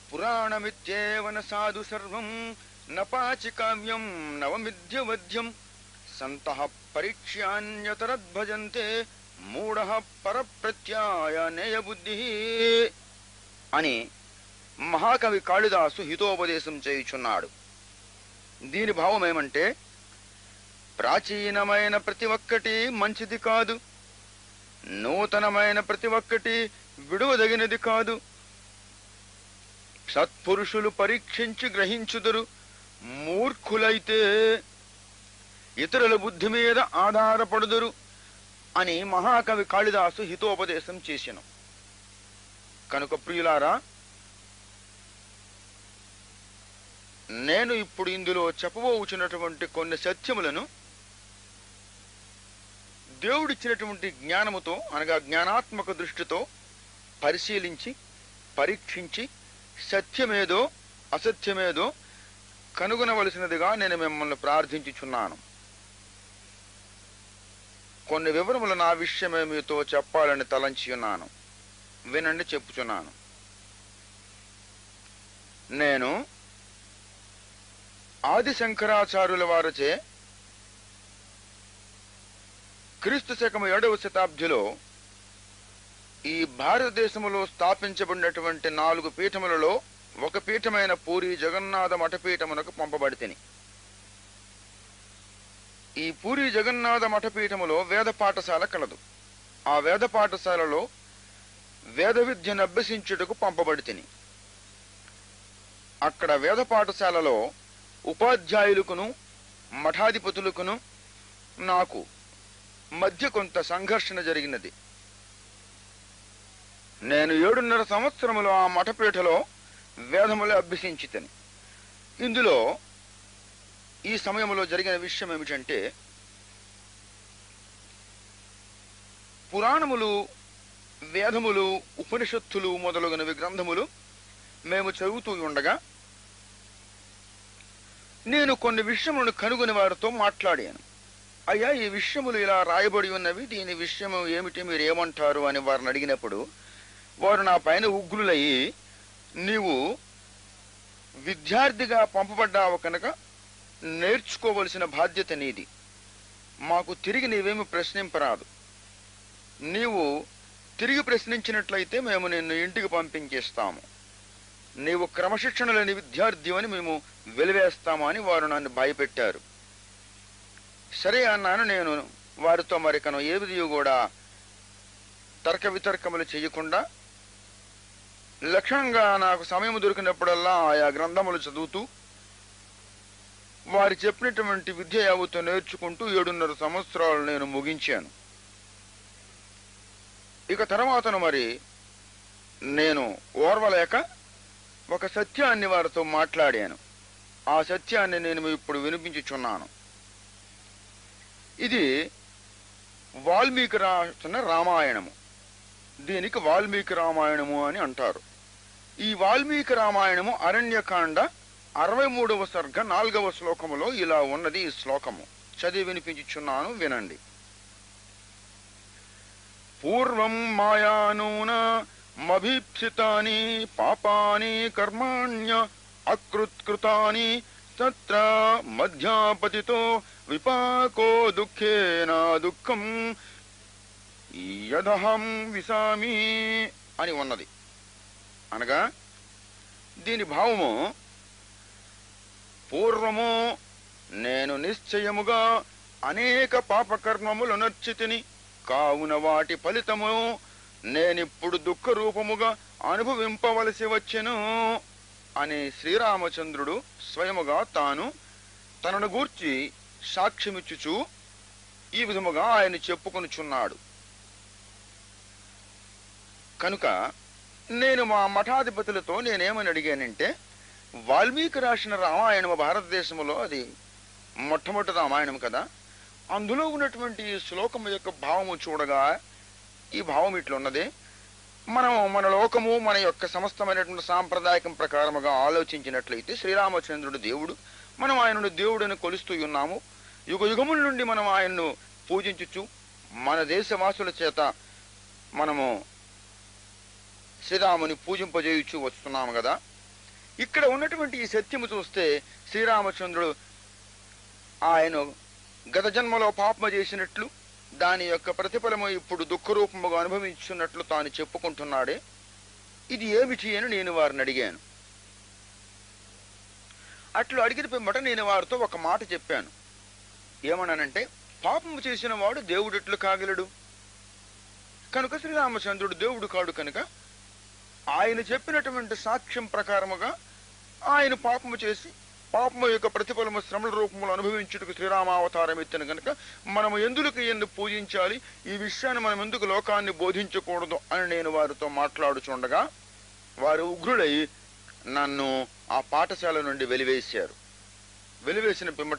పురాణమిత్యేవన సాధు సర్వం నపాచి కావ్యం నవమిథ్యవధ్యం సంతః పరీక్ష్యాన్యతరద్భజంతే మూఢ పరప్రత్యాయ నేయబుద్ధి అని మహాకవి కాళిదాసు హితోపదేశం చేయుచున్నాడు దీని భావం ఏమంటే ప్రాచీనమైన ప్రతి ఒక్కటి మంచిది కాదు నూతనమైన ప్రతి ఒక్కటి విడువదగినది కాదు సత్పురుషులు పరీక్షించి గ్రహించుదురు మూర్ఖులైతే ఇతరుల బుద్ధి మీద ఆధారపడుదురు అని మహాకవి కాళిదాసు హితోపదేశం చేసెను కనుక ప్రియులారా నేను ఇప్పుడు ఇందులో చెప్పబోచున్నటువంటి కొన్ని సత్యములను దేవుడిచ్చినటువంటి జ్ఞానముతో అనగా జ్ఞానాత్మక దృష్టితో పరిశీలించి పరీక్షించి సత్యమేదో అసత్యమేదో కనుగొనవలసినదిగా నేను మిమ్మల్ని ప్రార్థించుచున్నాను కొన్ని వివరములు నా విషయమే మీతో చెప్పాలని తలంచి ఉన్నాను వినండి చెప్పుచున్నాను నేను ఆది శంకరాచార్యుల వారిచే క్రీస్తు శకము ఏడవ శతాబ్దిలో ఈ భారతదేశములో స్థాపించబడినటువంటి నాలుగు పీఠములలో ఒక పీఠమైన పూరి జగన్నాథ మఠపీఠమునకు పంపబడితిని ఈ పూరి జగన్నాథ మఠపీఠములో వేద పాఠశాల కలదు ఆ వేద పాఠశాలలో వేద విద్యను అభ్యసించుటకు పంపబడితిని అక్కడ వేద పాఠశాలలో ఉపాధ్యాయులకును మఠాధిపతులకును నాకు మధ్య కొంత సంఘర్షణ జరిగినది నేను ఏడున్నర సంవత్సరములు ఆ మఠపీఠలో వేదములు అభ్యసించితని ఇందులో ఈ సమయంలో జరిగిన విషయం ఏమిటంటే పురాణములు వేదములు ఉపనిషత్తులు మొదలగునవి గ్రంథములు మేము చదువుతూ ఉండగా నేను కొన్ని విషయములను కనుగొని వారితో మాట్లాడాను అయ్యా ఈ విషయములు ఇలా రాయబడి ఉన్నవి దీని విషయము ఏమిటి మీరు ఏమంటారు అని వారిని అడిగినప్పుడు వారు నా పైన ఉగ్రులయ్యి నీవు విద్యార్థిగా పంపబడ్డావు కనుక నేర్చుకోవలసిన బాధ్యత నీది మాకు తిరిగి నీవేమి ప్రశ్నింపరాదు నీవు తిరిగి ప్రశ్నించినట్లయితే మేము నిన్ను ఇంటికి పంపించేస్తాము నీవు క్రమశిక్షణ లేని విద్యార్థి అని మేము వెలివేస్తాము అని వారు నన్ను భయపెట్టారు సరే అన్నాను నేను వారితో మరికను ఏది కూడా తర్క వితర్కములు చేయకుండా లక్షణంగా నాకు సమయం దొరికినప్పుడల్లా ఆయా గ్రంథములు చదువుతూ వారు చెప్పినటువంటి విద్య యావత్తు నేర్చుకుంటూ ఏడున్నర సంవత్సరాలు నేను ముగించాను ఇక తర్వాతను మరి నేను ఓర్వలేక ఒక సత్యాన్ని వారితో మాట్లాడాను ఆ సత్యాన్ని నేను ఇప్పుడు వినిపించుచున్నాను ఇది వాల్మీకి రాసిన రామాయణము దీనికి వాల్మీకి రామాయణము అని అంటారు ఈ వాల్మీకి రామాయణము అరణ్యకాండ అరవై మూడవ సర్గ నాలుగవ శ్లోకములో ఇలా ఉన్నది ఈ శ్లోకము చదివి వినిపించుచున్నాను వినండి పూర్వం మాయానూన మభీప్సితాని పాపాని కర్మాణ్య అకృత్కృతాని తత్ర మధ్యాపతితో విపాకో దుఃఖేన దుఃఖం యదహం విసామి అని ఉన్నది అనగా దీని భావము పూర్వము నేను నిశ్చయముగా అనేక పాపకర్మములు నర్చితిని కావున వాటి ఫలితము నేనిప్పుడు దుఃఖ రూపముగా అనుభవింపవలసి వచ్చెను అని శ్రీరామచంద్రుడు స్వయముగా తాను తనను గూర్చి సాక్ష్యమిచ్చుచు ఈ విధముగా ఆయన చెప్పుకొనుచున్నాడు కనుక నేను మా మఠాధిపతులతో నేనేమని అడిగానంటే వాల్మీకి రాసిన రామాయణము భారతదేశంలో అది మొట్టమొదటి రామాయణం కదా అందులో ఉన్నటువంటి ఈ శ్లోకము యొక్క భావము చూడగా ఈ భావం ఇట్లున్నది మనం మన లోకము మన యొక్క సమస్తమైనటువంటి సాంప్రదాయకం ప్రకారముగా ఆలోచించినట్లయితే శ్రీరామచంద్రుడు దేవుడు మనం ఆయనను దేవుడని కొలుస్తూ ఉన్నాము యుగ యుగముల నుండి మనం ఆయన్ను పూజించుచు మన దేశవాసుల చేత మనము శ్రీరాముని పూజింపజేయుచు వస్తున్నాము కదా ఇక్కడ ఉన్నటువంటి ఈ సత్యము చూస్తే శ్రీరామచంద్రుడు ఆయన గత జన్మలో పాపమ చేసినట్లు దాని యొక్క ప్రతిఫలము ఇప్పుడు దుఃఖరూపముగా అనుభవించున్నట్లు తాను చెప్పుకుంటున్నాడే ఇది ఏమిటి అని నేను వారిని అడిగాను అట్లు అడిగిన పిమ్మట నేను వారితో ఒక మాట చెప్పాను ఏమన్నానంటే పాపము చేసిన వాడు దేవుడెట్లు కాగలడు కనుక శ్రీరామచంద్రుడు దేవుడు కాడు కనుక ఆయన చెప్పినటువంటి సాక్ష్యం ప్రకారముగా ఆయన పాపము చేసి పాపము యొక్క ప్రతిఫలము శ్రమల రూపములు అనుభవించుటకు శ్రీరామావతారం ఎత్తిన కనుక మనము ఎందుకు ఈయన్ని పూజించాలి ఈ విషయాన్ని మనం ఎందుకు లోకాన్ని బోధించకూడదు అని నేను వారితో మాట్లాడుచుండగా వారు ఉగ్రులై నన్ను ఆ పాఠశాల నుండి వెలివేశారు వెలివేసిన పిమ్మట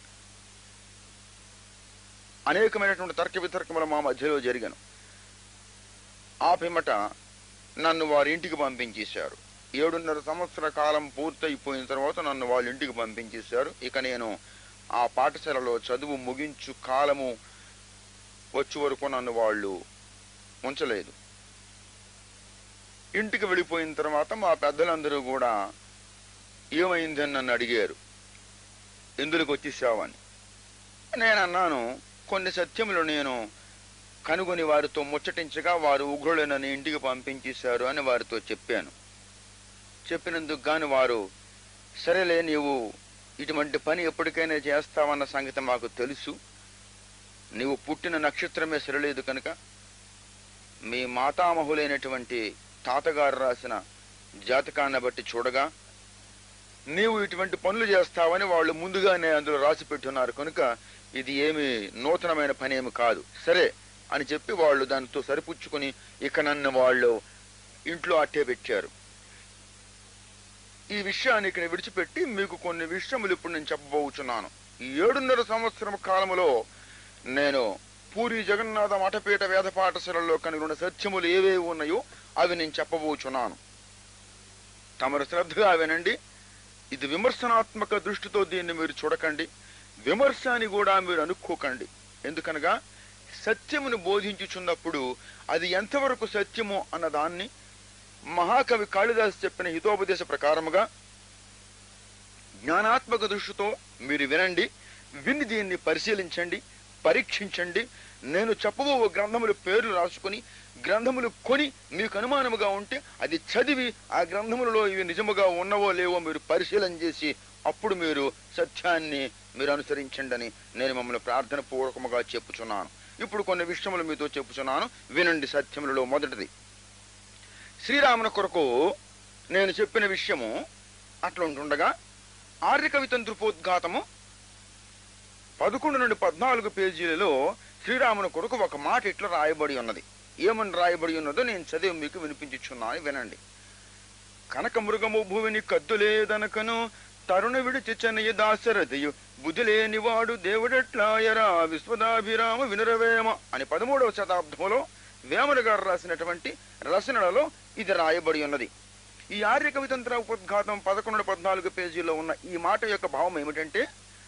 అనేకమైనటువంటి తర్క వితర్కములు మా మధ్యలో జరిగాను ఆ పిమ్మట నన్ను వారి ఇంటికి పంపించేశారు ఏడున్నర సంవత్సర కాలం పూర్తయిపోయిన తర్వాత నన్ను వాళ్ళ ఇంటికి పంపించేశారు ఇక నేను ఆ పాఠశాలలో చదువు ముగించు కాలము వచ్చే వరకు నన్ను వాళ్ళు ఉంచలేదు ఇంటికి వెళ్ళిపోయిన తర్వాత మా పెద్దలందరూ కూడా ఏమైందని నన్ను అడిగారు ఎందుకు వచ్చేసావని నేను అన్నాను కొన్ని సత్యములు నేను కనుగొని వారితో ముచ్చటించగా వారు ఉగ్రులు నన్ను ఇంటికి పంపించేశారు అని వారితో చెప్పాను చెప్పినందుకు గాని వారు సరేలే నీవు ఇటువంటి పని ఎప్పటికైనా చేస్తావన్న సంగతి మాకు తెలుసు నీవు పుట్టిన నక్షత్రమే సరిలేదు కనుక మీ మాతామహులైనటువంటి తాతగారు రాసిన జాతకాన్ని బట్టి చూడగా నీవు ఇటువంటి పనులు చేస్తావని వాళ్ళు ముందుగానే అందులో రాసి పెట్టున్నారు కనుక ఇది ఏమి నూతనమైన పని ఏమి కాదు సరే అని చెప్పి వాళ్ళు దానితో సరిపుచ్చుకుని ఇక నన్ను వాళ్ళు ఇంట్లో అట్టే పెట్టారు ఈ విషయాన్ని ఇక్కడ విడిచిపెట్టి మీకు కొన్ని విషయములు ఇప్పుడు నేను చెప్పబోచున్నాను ఈ ఏడున్నర సంవత్సరం కాలములో నేను పూరి జగన్నాథ మఠపీఠ వేద పాఠశాలలో కనుగొన్న సత్యములు ఏవేవి ఉన్నాయో అవి నేను చెప్పబోచున్నాను తమరు శ్రద్ధగా వినండి ఇది విమర్శనాత్మక దృష్టితో దీన్ని మీరు చూడకండి విమర్శ అని కూడా మీరు అనుకోకండి ఎందుకనగా సత్యమును బోధించుచున్నప్పుడు అది ఎంతవరకు సత్యము అన్న దాన్ని మహాకవి కాళిదాస్ చెప్పిన హితోపదేశ ప్రకారముగా జ్ఞానాత్మక దృష్టితో మీరు వినండి విని దీన్ని పరిశీలించండి పరీక్షించండి నేను చెప్పబో గ్రంథముల పేర్లు రాసుకుని గ్రంథములు కొని మీకు అనుమానముగా ఉంటే అది చదివి ఆ గ్రంథములలో ఇవి నిజముగా ఉన్నవో లేవో మీరు పరిశీలన చేసి అప్పుడు మీరు సత్యాన్ని మీరు అనుసరించండి అని నేను మమ్మల్ని ప్రార్థన పూర్వకముగా చెప్పుచున్నాను ఇప్పుడు కొన్ని విషయములు మీతో చెప్పుచున్నాను వినండి సత్యములలో మొదటిది శ్రీరాముని కొరకు నేను చెప్పిన విషయము అట్లుంటుండగా ఆర్య కవితంత్రుపోద్ఘాతము పదకొండు నుండి పద్నాలుగు పేజీలలో శ్రీరాముని కొరకు ఒక మాట ఇట్లా రాయబడి ఉన్నది ఏమని రాయబడి ఉన్నదో నేను చదివి మీకు వినిపించుచున్నాను వినండి కనక మృగము భూమిని కద్దులేదనకను తరుణ విడిచి చెన్నయ్య దాశరథియు బుద్ధి లేనివాడు దేవుడెట్లాయరా విశ్వదాభిరామ వినురవేమ అని పదమూడవ శతాబ్దములో వేమన గారు రాసినటువంటి రచనలలో ఇది రాయబడి ఉన్నది ఈ ఆర్య కవితంత్ర ఉపద్ఘాతం పదకొండు పద్నాలుగు పేజీలో ఉన్న ఈ మాట యొక్క భావం ఏమిటంటే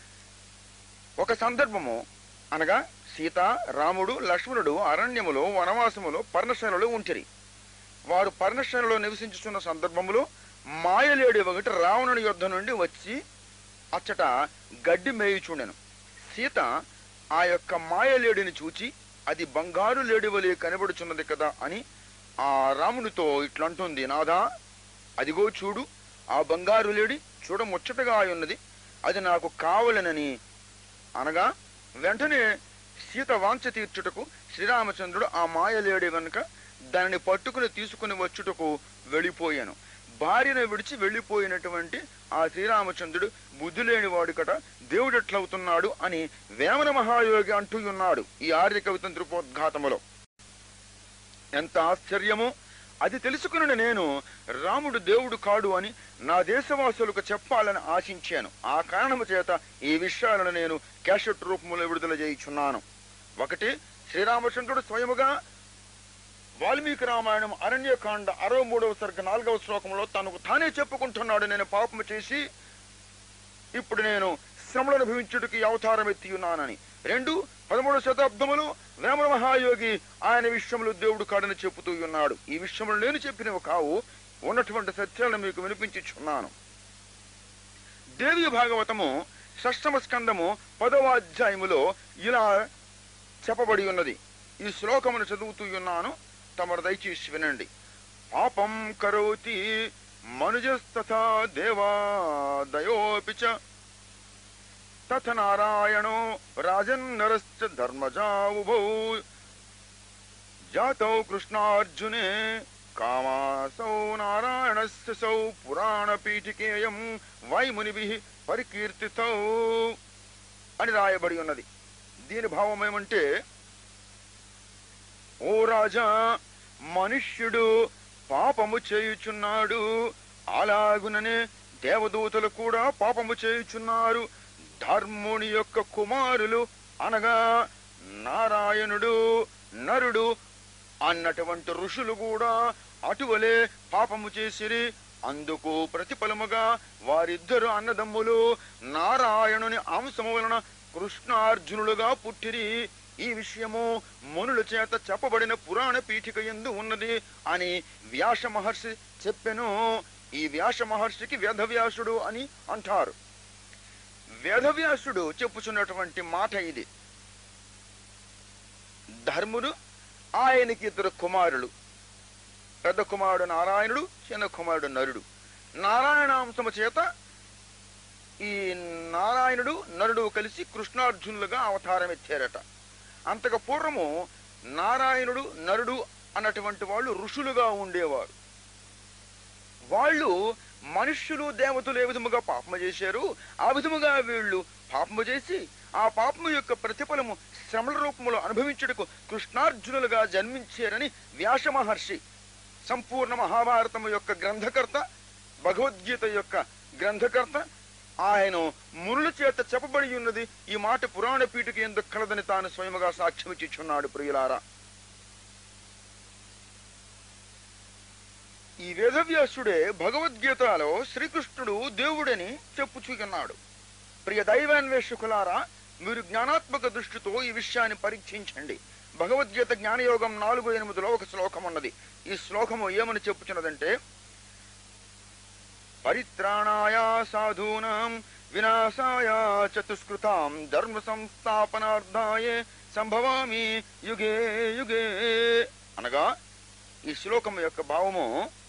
ఒక సందర్భము అనగా సీత రాముడు లక్ష్మణుడు అరణ్యములో వనవాసములో పర్ణశాలలో ఉంటిరి వారు పర్ణశాలలో నివసించుతున్న సందర్భములో మాయలేడి ఒకటి రావణుని యుద్ధ నుండి వచ్చి అచ్చట గడ్డి మేయుచుండెను సీత ఆ యొక్క మాయలేడిని చూచి అది బంగారు లేడి వలె కనబడుచున్నది కదా అని ఆ రామునితో ఇట్లంటుంది నాదా అదిగో చూడు ఆ బంగారు లేడి చూడ ముచ్చటగా ఉన్నది అది నాకు కావలనని అనగా వెంటనే సీత వాంఛ తీర్చుటకు శ్రీరామచంద్రుడు ఆ మాయలేడి గనుక దానిని పట్టుకుని తీసుకుని వచ్చుటకు వెళ్ళిపోయాను భార్యను విడిచి వెళ్ళిపోయినటువంటి ఆ శ్రీరామచంద్రుడు బుద్ధి లేని వాడు కట దేవుడు ఎట్లవుతున్నాడు అని వేమన మహాయోగి అంటూ ఉన్నాడు ఈ ఆర్య కవితం త్రిపోద్ఘాతములో ఎంత ఆశ్చర్యమో అది తెలుసుకుని నేను రాముడు దేవుడు కాడు అని నా దేశవాసులకు చెప్పాలని ఆశించాను ఆ కారణము చేత ఈ విషయాలను నేను క్యాషెట్ రూపంలో విడుదల చేయుచున్నాను ఒకటి శ్రీరామచంద్రుడు స్వయముగా వాల్మీకి రామాయణం అరణ్యకాండ అరవై మూడవ సర్గ నాలుగవ శ్లోకంలో తనకు తానే చెప్పుకుంటున్నాడు నేను పాపము చేసి ఇప్పుడు నేను శ్రమలు అనుభవించుటకి ఈ అవతారం ఎత్తి ఉన్నానని రెండు పదమూడు శతాబ్దములు వేమన మహాయోగి ఆయన విషయములు దేవుడు కాడని చెబుతూ ఉన్నాడు ఈ విషయములు నేను చెప్పినవి కావు ఉన్నటువంటి సత్యాలను మీకు వినిపించుచున్నాను దేవి భాగవతము షష్టమ స్కందము పదవ అధ్యాయములో ఇలా చెప్పబడి ఉన్నది ఈ శ్లోకమును చదువుతూ ఉన్నాను తమరు దయచేసి వినండి పాపం కరోతి మనుజస్తథా దేవా దయోపి చ తథ నారాయణో రాజన్నరశ్చ ధర్మజావుభౌ జాతౌ కృష్ణార్జునే కామాసౌ నారాయణస్య సౌ పురాణపీఠికేయం వైమునిభి పరికీర్తితౌ అని రాయబడి ఉన్నది దీని భావం ఏమంటే ఓ రాజా మనుష్యుడు పాపము చేయుచున్నాడు అలాగుననే దేవదూతలు కూడా పాపము చేయుచున్నారు ధర్ముని యొక్క కుమారులు అనగా నారాయణుడు నరుడు అన్నటువంటి ఋషులు కూడా అటువలే పాపము చేసిరి అందుకు ప్రతిఫలముగా వారిద్దరు అన్నదమ్ములు నారాయణుని అంశము వలన కృష్ణార్జునులుగా పుట్టిరి ఈ విషయము మునుల చేత చెప్పబడిన పురాణ పీఠిక ఎందు ఉన్నది అని వ్యాస మహర్షి చెప్పెను ఈ వ్యాస మహర్షికి వేదవ్యాసుడు అని అంటారు వేదవ్యాసుడు చెప్పుచున్నటువంటి మాట ఇది ధర్ముడు ఆయనకి ఇద్దరు కుమారులు పెద్ద కుమారుడు నారాయణుడు చిన్న కుమారుడు నరుడు నారాయణాంశము చేత ఈ నారాయణుడు నరుడు కలిసి కృష్ణార్జునులుగా అవతారం ఎత్తారట అంతకు పూర్వము నారాయణుడు నరుడు అన్నటువంటి వాళ్ళు ఋషులుగా ఉండేవారు వాళ్ళు మనుష్యులు దేవతలు ఏ విధముగా పాపము చేశారు ఆ విధముగా వీళ్ళు పాపము చేసి ఆ పాపము యొక్క ప్రతిఫలము శ్రమల రూపములో అనుభవించుటకు కృష్ణార్జునులుగా జన్మించారని వ్యాస మహర్షి సంపూర్ణ మహాభారతము యొక్క గ్రంథకర్త భగవద్గీత యొక్క గ్రంథకర్త ఆయన మునుల చేత చెప్పబడి ఉన్నది ఈ మాట పురాణ పీఠిక ఎందుకు కలదని తాను స్వయముగా సాక్ష్యమిచ్చుచున్నాడు ప్రియులారా ఈ వేదవ్యాసుడే భగవద్గీతలో శ్రీకృష్ణుడు దేవుడని చెప్పుచుకున్నాడు ప్రియ దైవాన్వేషకులారా మీరు జ్ఞానాత్మక దృష్టితో ఈ విషయాన్ని పరీక్షించండి భగవద్గీత జ్ఞానయోగం నాలుగు ఎనిమిదిలో ఒక శ్లోకం ఉన్నది ఈ శ్లోకము ఏమని చెప్పుచున్నదంటే పరిత్రాణాయ సాధూనాం వినాశాయ చతుష్కృతాం ధర్మ సంస్థాపనార్థాయ సంభవామి యుగే యుగే అనగా ఈ శ్లోకం యొక్క భావము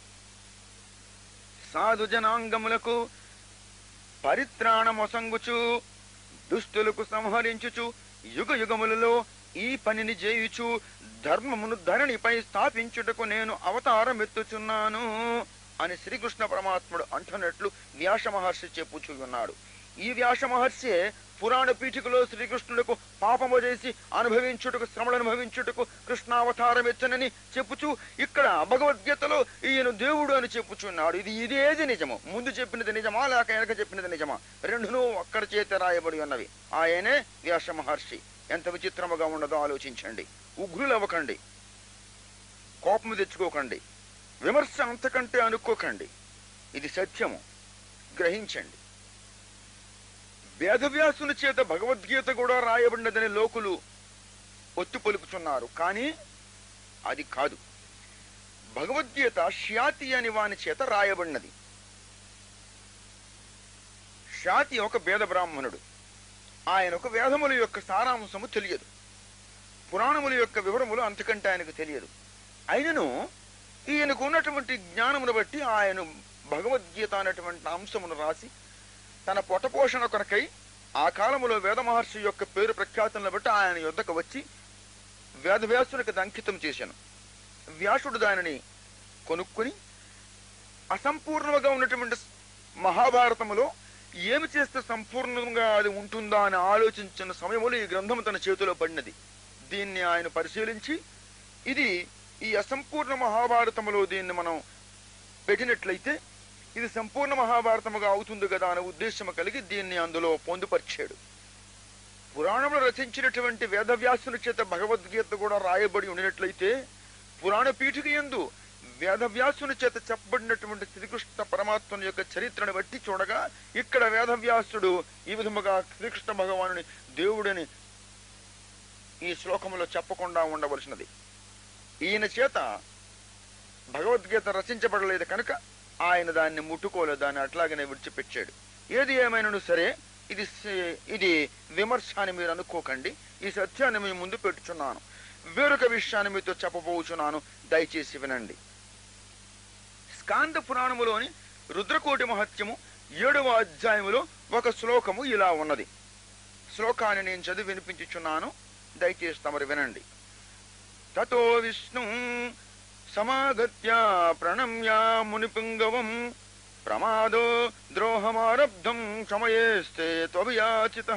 సాధు జనాంగములకు పరిత్రాణమొసంగుచు దుష్టులకు సంహరించుచు యుగ యుగములలో ఈ పనిని చేయుచు ధర్మమును ధరణిపై స్థాపించుటకు నేను అవతారం ఎత్తుచున్నాను అని శ్రీకృష్ణ పరమాత్ముడు అంటున్నట్లు వ్యాస మహర్షి చెప్పుచూ ఉన్నాడు ఈ వ్యాస మహర్షి పురాణ పీఠికలో శ్రీకృష్ణులకు పాపము చేసి అనుభవించుటకు శ్రమలు అనుభవించుటకు కృష్ణావతారం ఎత్తనని చెప్పుచూ ఇక్కడ భగవద్గీతలో ఈయన దేవుడు అని చెప్పుచున్నాడు ఇది ఇదేది నిజము ముందు చెప్పినది నిజమా లేక వెనక చెప్పినది నిజమా రెండును ఒక్కరి చేత రాయబడి ఉన్నవి ఆయనే వ్యాస మహర్షి ఎంత విచిత్రముగా ఉన్నదో ఆలోచించండి ఉగ్రులు అవ్వకండి కోపము తెచ్చుకోకండి విమర్శ అంతకంటే అనుకోకండి ఇది సత్యము గ్రహించండి వేదవ్యాసుని చేత భగవద్గీత కూడా రాయబడినదని లోకులు ఒత్తి పలుకుతున్నారు కానీ అది కాదు భగవద్గీత ష్యాతి అని వాని చేత రాయబడినది శాతి ఒక వేద బ్రాహ్మణుడు ఆయనకు వేదముల యొక్క సారాంశము తెలియదు పురాణముల యొక్క వివరములు అంతకంటే ఆయనకు తెలియదు అయినను ఈయనకు ఉన్నటువంటి జ్ఞానమును బట్టి ఆయన భగవద్గీత అనేటువంటి అంశమును రాసి తన పొటపోషణ కొరకై ఆ కాలములో వేద మహర్షి యొక్క పేరు ప్రఖ్యాతులను బట్టి ఆయన యుద్ధకు వచ్చి వేదవ్యాసునికి అది అంకితం చేశాను వ్యాసుడు దానిని కొనుక్కొని అసంపూర్ణముగా ఉన్నటువంటి మహాభారతములో ఏమి చేస్తే సంపూర్ణంగా అది ఉంటుందా అని ఆలోచించిన సమయంలో ఈ గ్రంథం తన చేతిలో పడినది దీన్ని ఆయన పరిశీలించి ఇది ఈ అసంపూర్ణ మహాభారతములో దీన్ని మనం పెట్టినట్లయితే ఇది సంపూర్ణ మహాభారతముగా అవుతుంది కదా అనే ఉద్దేశము కలిగి దీన్ని అందులో పొందుపరిచాడు పురాణంలో రచించినటువంటి వేదవ్యాసుని చేత భగవద్గీత కూడా రాయబడి ఉండినట్లయితే పురాణ పీఠిక ఎందు వేదవ్యాసుని చేత చెప్పబడినటువంటి శ్రీకృష్ణ పరమాత్మని యొక్క చరిత్రను బట్టి చూడగా ఇక్కడ వేదవ్యాసుడు ఈ విధముగా శ్రీకృష్ణ భగవానుని దేవుడిని ఈ శ్లోకములో చెప్పకుండా ఉండవలసినది ఈయన చేత భగవద్గీత రచించబడలేదు కనుక ఆయన దాన్ని ముట్టుకోలేదు దాన్ని అట్లాగనే విడిచిపెట్టాడు ఏది ఏమైనాను సరే ఇది స- ఇది విమర్శ అని మీరు అనుకోకండి ఈ సత్యాన్ని మీ ముందు పెట్టుచున్నాను వేరొక విషయాన్ని మీతో చెప్పబోచున్నాను దయచేసి వినండి స్కాంద పురాణములోని రుద్రకోటి మహత్యము ఏడవ అధ్యాయములో ఒక శ్లోకము ఇలా ఉన్నది శ్లోకాన్ని నేను చదివి వినిపించుచున్నాను దయచేసి తమరు వినండి తతో విష్ణు సమాగత్య ప్రణమ్య మునిపుంగవం ప్రమాదో ద్రోహమారబ్ధం క్షమయేస్తే త్వభియాచిత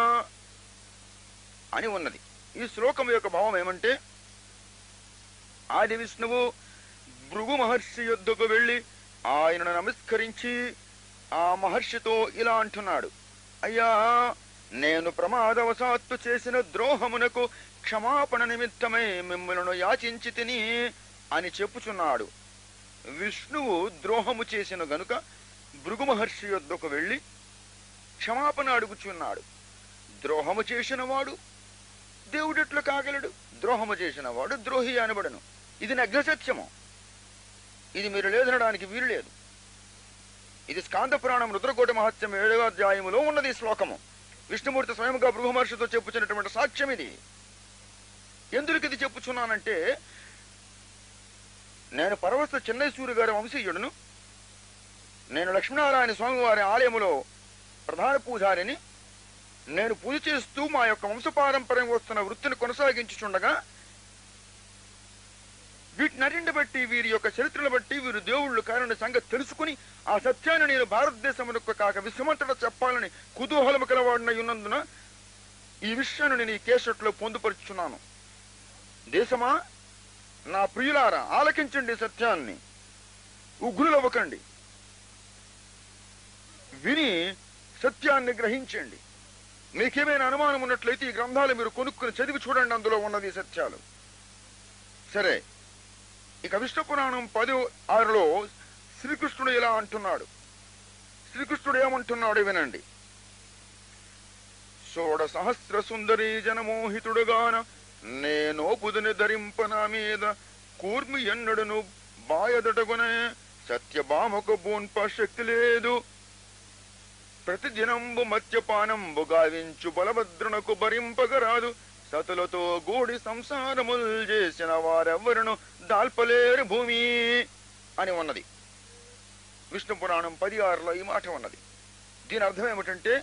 అని ఉన్నది ఈ శ్లోకం యొక్క భావం ఏమంటే ఆది విష్ణువు భృగు మహర్షి యొద్దకు వెళ్ళి ఆయనను నమస్కరించి ఆ మహర్షితో ఇలా అంటున్నాడు అయ్యా నేను ప్రమాదవశాత్తు చేసిన ద్రోహమునకు క్షమాపణ నిమిత్తమై మిమ్మలను యాచించి తిని అని చెప్పుచున్నాడు విష్ణువు ద్రోహము చేసిన గనుక భృగు మహర్షి యొద్దకు వెళ్ళి క్షమాపణ అడుగుచున్నాడు ద్రోహము చేసిన వాడు దేవుడెట్లు కాగలడు ద్రోహము చేసిన వాడు ద్రోహి అనబడను ఇది నగ్న సత్యము ఇది మీరు లేదనడానికి వీలు లేదు ఇది స్కాంద పురాణం రుద్రకోట మహత్యం ఏడవ అధ్యాయములో ఉన్నది ఈ శ్లోకము విష్ణుమూర్తి స్వయంగా బృహమహర్షితో చెప్పుచున్నటువంటి సాక్ష్యం ఇది ఎందుకు ఇది చెప్పుచున్నానంటే నేను పరవస్థ చెన్నై సూర్య గారి వంశీయుడును నేను లక్ష్మీనారాయణ స్వామివారి ఆలయములో ప్రధాన పూజారిని నేను పూజ చేస్తూ మా యొక్క వంశపారంపర్యం వస్తున్న వృత్తిని కొనసాగించుచుండగా వీటినన్నింటి బట్టి వీరి యొక్క చరిత్రను బట్టి వీరు దేవుళ్ళు కారణ సంగతి తెలుసుకుని ఆ సత్యాన్ని నేను భారతదేశమునకు కాక విశ్వమంతటా చెప్పాలని కుతూహలము కలవాడినై ఉన్నందున ఈ విషయాన్ని నేను ఈ కేసట్లో పొందుపరుచున్నాను దేశమా నా ప్రియులారా ఆలకించండి సత్యాన్ని ఉగ్రులవ్వకండి విని సత్యాన్ని గ్రహించండి మీకేమైనా అనుమానం ఉన్నట్లయితే ఈ గ్రంథాలు మీరు కొనుక్కుని చదివి చూడండి అందులో ఉన్నది ఈ సత్యాలు సరే ఇక విష్ణు పురాణం పది ఆరులో శ్రీకృష్ణుడు ఇలా అంటున్నాడు శ్రీకృష్ణుడు ఏమంటున్నాడు వినండి షోడ సహస్ర సుందరీ జనమోహితుడుగాన నేనోపుదుని ధరింపన మీద కూర్మి ఎన్నడును బాయదటగునే సత్యభామకు బూన్ప శక్తి లేదు ప్రతిదినంబు మద్యపానంబు గావించు బలభద్రునకు భరింపగరాదు సతులతో గూడి సంసారముల్ చేసిన వారెవ్వరును దాల్పలేరు భూమి అని ఉన్నది విష్ణు పురాణం పది ఆరులో ఈ మాట ఉన్నది దీని అర్థం ఏమిటంటే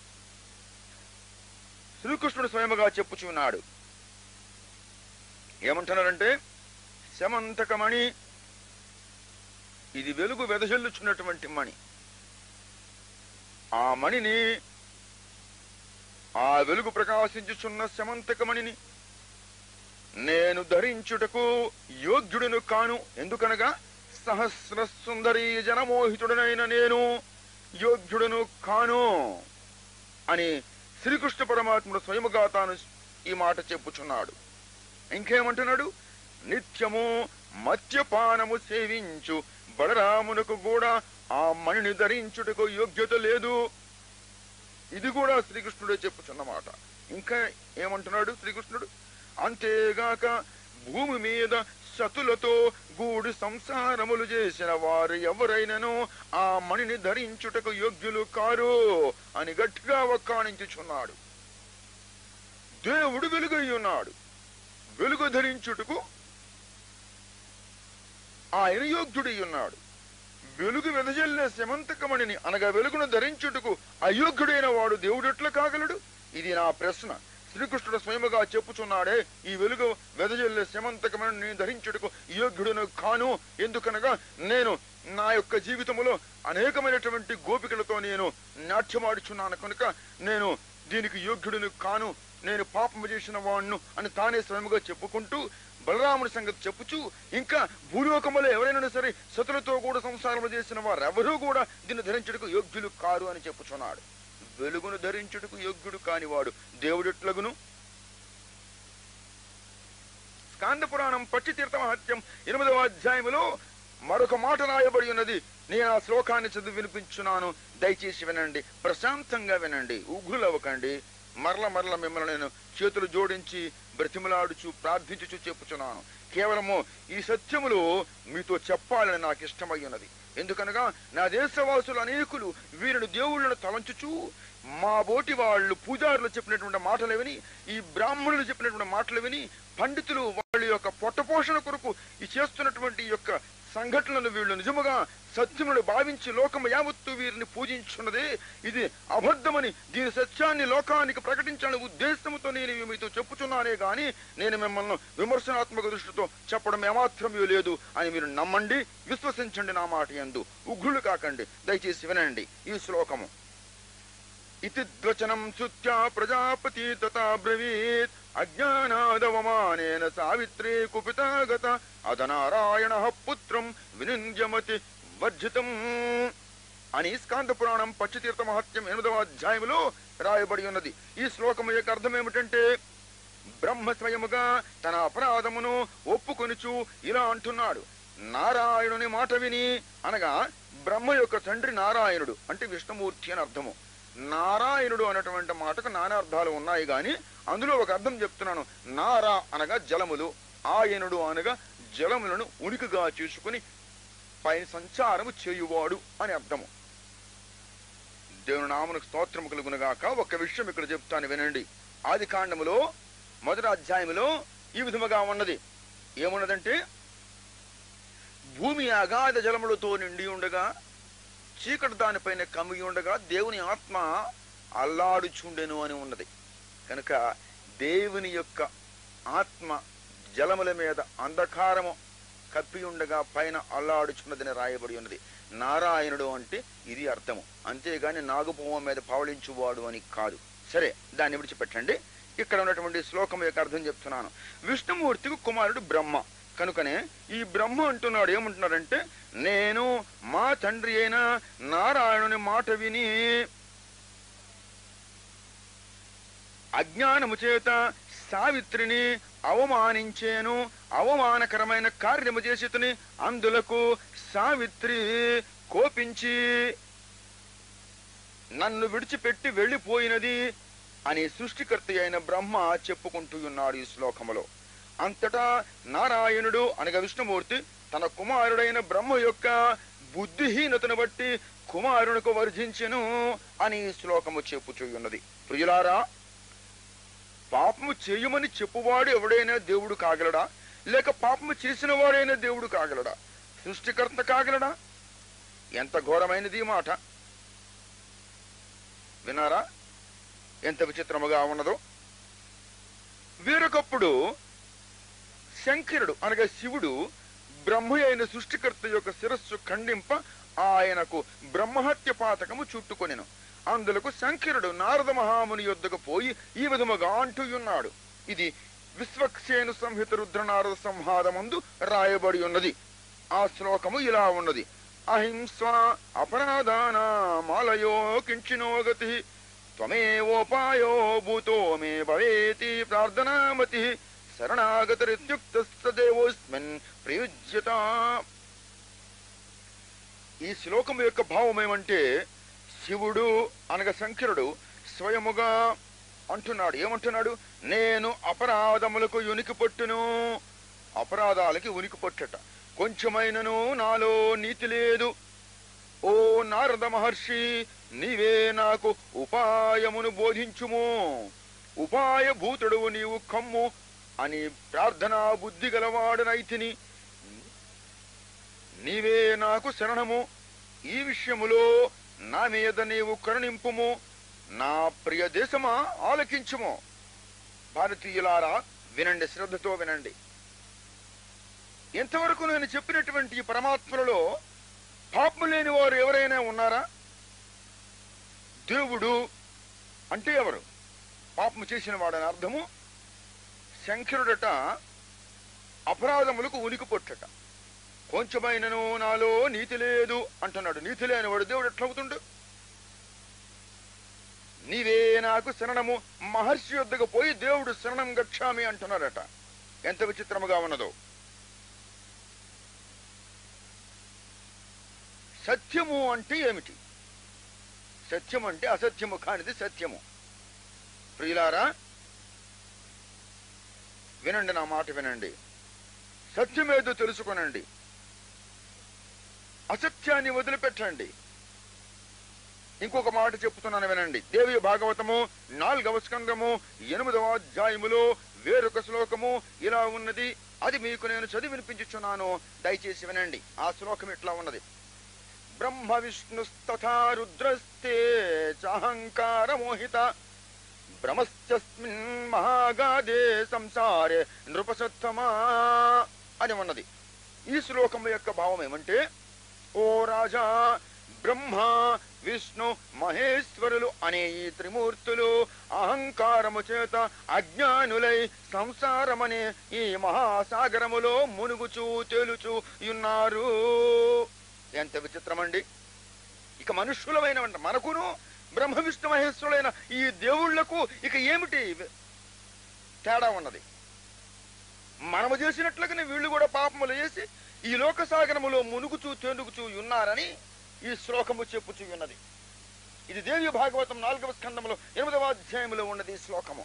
శ్రీకృష్ణుడు స్వయముగా చెప్పుచున్నాడు ఏమంటున్నారంటే శమంతకమణి ఇది వెలుగు వెదజల్లుచున్నటువంటి మణి ఆ మణిని ఆ వెలుగు ప్రకాశించుచున్న శమంతకమణిని నేను ధరించుటకు యోగ్యుడును కాను ఎందుకనగా సహస్ర సుందరీ జనమోహితుడనైన నేను యోగ్యుడును కాను అని శ్రీకృష్ణ పరమాత్ముడు స్వయముగా తాను ఈ మాట చెప్పుచున్నాడు ఇంకేమంటున్నాడు నిత్యము మద్యపానము సేవించు బలరామునకు కూడా ఆ మణిని ధరించుటకు యోగ్యత లేదు ఇది కూడా శ్రీకృష్ణుడే చెప్పుచున్నమాట ఇంకా ఏమంటున్నాడు శ్రీకృష్ణుడు అంతేగాక భూమి మీద సతులతో గూడి సంసారములు చేసిన వారు ఎవరైనను ఆ మణిని ధరించుటకు యోగ్యులు కారు అని గట్టిగా వక్కాణించుచున్నాడు దేవుడు వెలుగై ఉన్నాడు వెలుగు ధరించుటకు ఆయన యోగ్యుడై ఉన్నాడు వెలుగు వెదజల్లే శమంతకమణిని అనగా వెలుగును ధరించుటకు అయోగ్యుడైన వాడు దేవుడెట్లా కాగలడు ఇది నా ప్రశ్న శ్రీకృష్ణుడు స్వయముగా చెప్పుచున్నాడే ఈ వెలుగు వెదజల్లే శమంతకమణిని ధరించుటకు యోగ్యుడును కాను ఎందుకనగా నేను నా యొక్క జీవితములో అనేకమైనటువంటి గోపికలతో నేను నాట్యమాడుచున్నాను కనుక నేను దీనికి యోగ్యుడును కాను నేను పాపము చేసిన వాణ్ణు అని తానే స్వయముగా చెప్పుకుంటూ బలరాముని సంగతి చెప్పుచూ ఇంకా భూలోకములో ఎవరైనా సరే సతులతో కూడా సంసారము చేసిన వారు ఎవరూ కూడా దీన్ని ధరించుటకు యోగ్యులు కారు అని చెప్పుచున్నాడు వెలుగును ధరించుటకు యోగ్యుడు కానివాడు దేవుడెట్లగును స్కాంద పురాణం పచ్చి తీర్థ మహత్యం ఎనిమిదవ అధ్యాయములో మరొక మాట రాయబడి ఉన్నది నేను ఆ శ్లోకాన్ని చదివి వినిపించున్నాను దయచేసి వినండి ప్రశాంతంగా వినండి ఉగ్గులవ్వకండి మరల మరల మిమ్మల్ని నేను చేతులు జోడించి బ్రతిమలాడుచు ప్రార్థించుచు చెప్పుచున్నాను కేవలము ఈ సత్యములు మీతో చెప్పాలని నాకు ఇష్టమై ఉన్నది ఎందుకనగా నా దేశవాసులు అనేకులు వీరిని దేవుళ్ళను తలంచుచు మా బోటి వాళ్ళు పూజారులు చెప్పినటువంటి మాటలు విని ఈ బ్రాహ్మణులు చెప్పినటువంటి మాటలు విని పండితులు వాళ్ళ యొక్క పొట్టపోషణ కొరకు ఈ చేస్తున్నటువంటి ఈ యొక్క సంఘటనలు వీళ్ళు నిజముగా సత్యములు భావించి లోకము యావత్తు వీరిని పూజించున్నదే ఇది అబద్ధమని దీని సత్యాన్ని లోకానికి ప్రకటించాలని ఉద్దేశంతో నేను ఇవి మీతో చెప్పుచున్నానే గాని నేను మిమ్మల్ని విమర్శనాత్మక దృష్టితో చెప్పడం ఏమాత్రం లేదు అని మీరు నమ్మండి విశ్వసించండి నా మాట యందు ఉగ్రులు కాకండి దయచేసి వినండి ఈ శ్లోకము ఇతి ద్వచనం శుత్యా ప్రజాపతి తథా బ్రవీత్ అజ్ఞానాదవమానేన సావిత్రీ కుపితాగత అదనారాయణ పుత్రం వినింజమతి వర్జితం అని స్కాంద పురాణం పచ్చతీర్థ మహత్యం ఎనిమిదవ అధ్యాయములో రాయబడి ఉన్నది ఈ శ్లోకం యొక్క అర్థం ఏమిటంటే బ్రహ్మ స్వయముగా తన అపరాధమును ఒప్పుకొనుచు ఇలా అంటున్నాడు నారాయణుని మాట విని అనగా బ్రహ్మ యొక్క తండ్రి నారాయణుడు అంటే విష్ణుమూర్తి అని అర్థము నారాయణుడు అనేటువంటి మాటకు నానా అర్థాలు ఉన్నాయి గాని అందులో ఒక అర్థం చెప్తున్నాను నారా అనగా జలములు ఆయనుడు అనగా జలములను ఉనికిగా చేసుకుని పైన సంచారము చేయువాడు అని అర్థము దేవుని నామనికి స్తోత్రము కలుగునుగాక ఒక విషయం ఇక్కడ చెప్తాను వినండి ఆది కాండములో మొదటి అధ్యాయములో ఈ విధముగా ఉన్నది ఏమున్నదంటే భూమి అగాధ జలములతో నిండి ఉండగా చీకటి దానిపైన కమ్మి ఉండగా దేవుని ఆత్మ అల్లాడుచుండెను అని ఉన్నది కనుక దేవుని యొక్క ఆత్మ జలముల మీద అంధకారము కప్పి ఉండగా పైన అల్లాడుచున్నదని రాయబడి ఉన్నది నారాయణుడు అంటే ఇది అర్థము అంతేగాని నాగుపోవం మీద పవళించువాడు అని కాదు సరే దాన్ని విడిచిపెట్టండి ఇక్కడ ఉన్నటువంటి శ్లోకం యొక్క అర్థం చెప్తున్నాను విష్ణుమూర్తికి కుమారుడు బ్రహ్మ కనుకనే ఈ బ్రహ్మ అంటున్నాడు ఏమంటున్నాడంటే నేను మా తండ్రి అయిన నారాయణుని మాట విని అజ్ఞానము చేత సావిత్రిని అవమానించేను అవమానకరమైన కార్యము చేసితుని అందులకు సావిత్రి కోపించి నన్ను విడిచిపెట్టి వెళ్ళిపోయినది అని సృష్టికర్త అయిన బ్రహ్మ చెప్పుకుంటూ ఉన్నాడు ఈ శ్లోకములో అంతటా నారాయణుడు అనగా విష్ణుమూర్తి తన కుమారుడైన బ్రహ్మ యొక్క బుద్ధిహీనతను బట్టి కుమారునికి వర్జించెను అని ఈ శ్లోకము చెప్పుచున్నది ప్రియులారా పాపము చేయమని చెప్పువాడు ఎవడైనా దేవుడు కాగలడా లేక పాపము చేసిన వాడైనా దేవుడు కాగలడా సృష్టికర్త కాగలడా ఎంత ఘోరమైనది ఈ మాట వినారా ఎంత విచిత్రముగా ఉన్నదో వేరొకప్పుడు శంకరుడు అనగా శివుడు బ్రహ్మ అయిన సృష్టికర్త యొక్క శిరస్సు ఖండింప ఆయనకు బ్రహ్మహత్య పాతకము చుట్టుకొనెను అందులకు శంకరుడు నారద మహాముని యొద్దకు పోయి ఈ విధముగా అంటున్నాడు ఇది విశ్వక్సేను సంహిత రుద్ర నారద సంహారమందు రాయబడి ఉన్నది ఆ శ్లోకము ఇలా ఉన్నది అహింస అపరాధానామాలయో కించినో గతి త్వమేవోపాయో భూతో మే భవేతి ప్రార్థనామతి శరణాగతరిత్యుక్తదేవోస్మిన్ ప్రయుజ్యత ఈ శ్లోకం యొక్క భావం ఏమంటే శివుడు అనగా శంకరుడు స్వయముగా అంటున్నాడు ఏమంటున్నాడు నేను అపరాధములకు ఉనికి పట్టును అపరాధాలకి ఉనికి పట్టట కొంచెమైనను నాలో నీతి లేదు ఓ నారద మహర్షి నీవే నాకు ఉపాయమును బోధించుము ఉపాయ భూతుడువు నీవు కమ్ము అని ప్రార్థనా బుద్ధి గలవాడనైతిని నీవే నాకు శరణము ఈ విషయములో నా మీద నీవు కరుణింపుము నా ప్రియ దేశమా ఆలకించుము భారతీయులారా వినండి శ్రద్ధతో వినండి ఎంతవరకు నేను చెప్పినటువంటి ఈ పరమాత్మలలో పాపం లేని వారు ఎవరైనా ఉన్నారా దేవుడు అంటే ఎవరు పాపము చేసిన వాడని అర్థము శంకరుడట అపరాధములకు ఉనికి పొట్టట కొంచెమైనను నాలో నీతి లేదు అంటున్నాడు నీతి లేనివాడు దేవుడు ఎట్లవుతుండు నీవే నాకు శరణము మహర్షి వద్దకు పోయి దేవుడు శరణం గచ్చామి అంటున్నాడట ఎంత విచిత్రముగా ఉన్నదో సత్యము అంటే ఏమిటి సత్యం అంటే అసత్యము కానిది సత్యము ప్రియులారా వినండి నా మాట వినండి సత్యమేదో తెలుసుకొనండి అసత్యాన్ని వదిలిపెట్టండి ఇంకొక మాట చెప్తున్నాను వినండి దేవి భాగవతము నాలుగవ స్కందము ఎనిమిదవ అధ్యాయములో వేరొక శ్లోకము ఇలా ఉన్నది అది మీకు నేను చదివి వినిపించుచున్నాను దయచేసి వినండి ఆ శ్లోకం ఇట్లా ఉన్నది బ్రహ్మ విష్ణుస్తథా రుద్రస్తే చాహంకార మోహిత భ్రమస్మిన్ మహాగాదే సంసారే నృపసత్తమా అని ఉన్నది ఈ శ్లోకం యొక్క భావం ఏమంటే ఓ రాజా బ్రహ్మ విష్ణు మహేశ్వరులు అనే ఈ త్రిమూర్తులు అహంకారము చేత అజ్ఞానులై సంసారమనే ఈ మహాసాగరములో మునుగుచూ తేలుచూ ఉన్నారు ఎంత విచిత్రమండి ఇక మనుష్యులమైన మనకును బ్రహ్మ విష్ణు మహేశ్వరులైన ఈ దేవుళ్లకు ఇక ఏమిటి తేడా ఉన్నది మనము చేసినట్లుగానే వీళ్ళు కూడా పాపములు చేసి ఈ లోక సాగరములో మునుగుచూ తేనుగుచూ ఉన్నారని ఈ శ్లోకము చెప్పుచూ ఉన్నది ఇది దేవి భాగవతం నాలుగవ స్కందంలో ఎనిమిదవ అధ్యాయంలో ఉన్నది ఈ శ్లోకము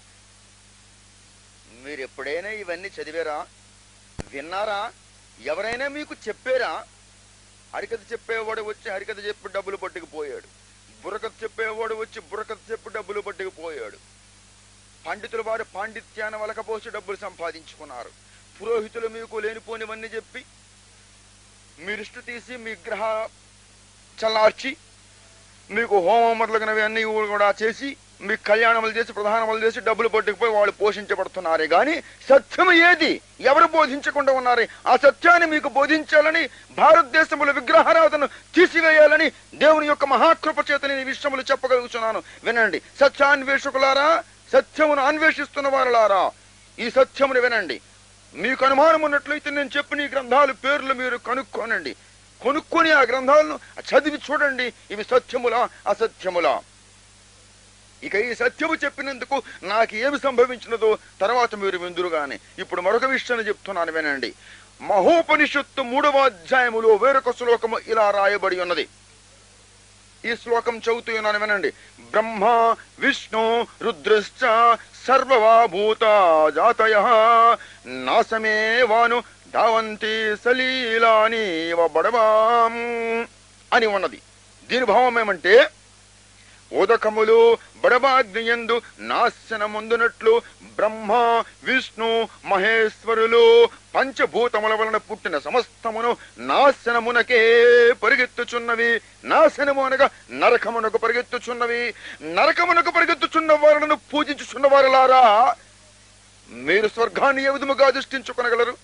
మీరు ఎప్పుడైనా ఇవన్నీ చదివారా విన్నారా ఎవరైనా మీకు చెప్పారా హరికథ చెప్పేవాడు వచ్చి హరికథ చెప్పి డబ్బులు పట్టుకుపోయాడు బుర్రకథ చెప్పేవాడు వచ్చి బుర్రకథ చెప్పి డబ్బులు పట్టుకుపోయాడు పండితుల వారు పాండిత్యాన్ని వలకపోసి డబ్బులు సంపాదించుకున్నారు పురోహితులు మీకు లేనిపోనివన్నీ చెప్పి మీరిష్టు తీసి మీ గ్రహ చల్లార్చి మీకు హోమం మొదలగినవి అన్ని కూడా చేసి మీకు కళ్యాణములు చేసి ప్రధానములు చేసి డబ్బులు పట్టుకుపోయి వాళ్ళు పోషించబడుతున్నారే గాని సత్యం ఏది ఎవరు బోధించకుండా ఉన్నారే ఆ సత్యాన్ని మీకు బోధించాలని భారతదేశంలో విగ్రహారాధన తీసివేయాలని దేవుని యొక్క మహాకృప చేత నేను ఈ విషయములు చెప్పగలుగుతున్నాను వినండి సత్యాన్వేషకులారా సత్యమును అన్వేషిస్తున్న వారులారా ఈ సత్యమును వినండి మీకు అనుమానం ఉన్నట్లయితే నేను చెప్పిన ఈ గ్రంథాలు పేర్లు మీరు కనుక్కోనండి కొనుక్కొని ఆ గ్రంథాలను చదివి చూడండి ఇవి సత్యములా అసత్యములా ఇక ఈ సత్యము చెప్పినందుకు నాకు ఏమి సంభవించినదో తర్వాత మీరు విందురుగానే ఇప్పుడు మరొక విషయాన్ని చెప్తున్నాను వినండి మహోపనిషత్తు మూడవ అధ్యాయములో వేరొక శ్లోకము ఇలా రాయబడి ఉన్నది ఈ శ్లోకం చదువుతూ ఉన్నాను వినండి బ్రహ్మ విష్ణు రుద్రశ్చ సర్వవా భూత జాతయ నాశమే వాను ధావంతి సలీలాని బడవాం అని ఉన్నది దీని భావం ఏమంటే ఉదకములు బడబాగ్నియందు నాశనముందునట్లు బ్రహ్మ విష్ణు మహేశ్వరులు పంచభూతముల వలన పుట్టిన సమస్తమును నాశనమునకే పరిగెత్తుచున్నవి నాశనము అనగా నరకమునకు పరిగెత్తుచున్నవి నరకమునకు పరిగెత్తుచున్న వారులను పూజించుచున్న వారులారా మీరు స్వర్గాన్ని ఏ విధముగా దృష్టించుకొనగలరు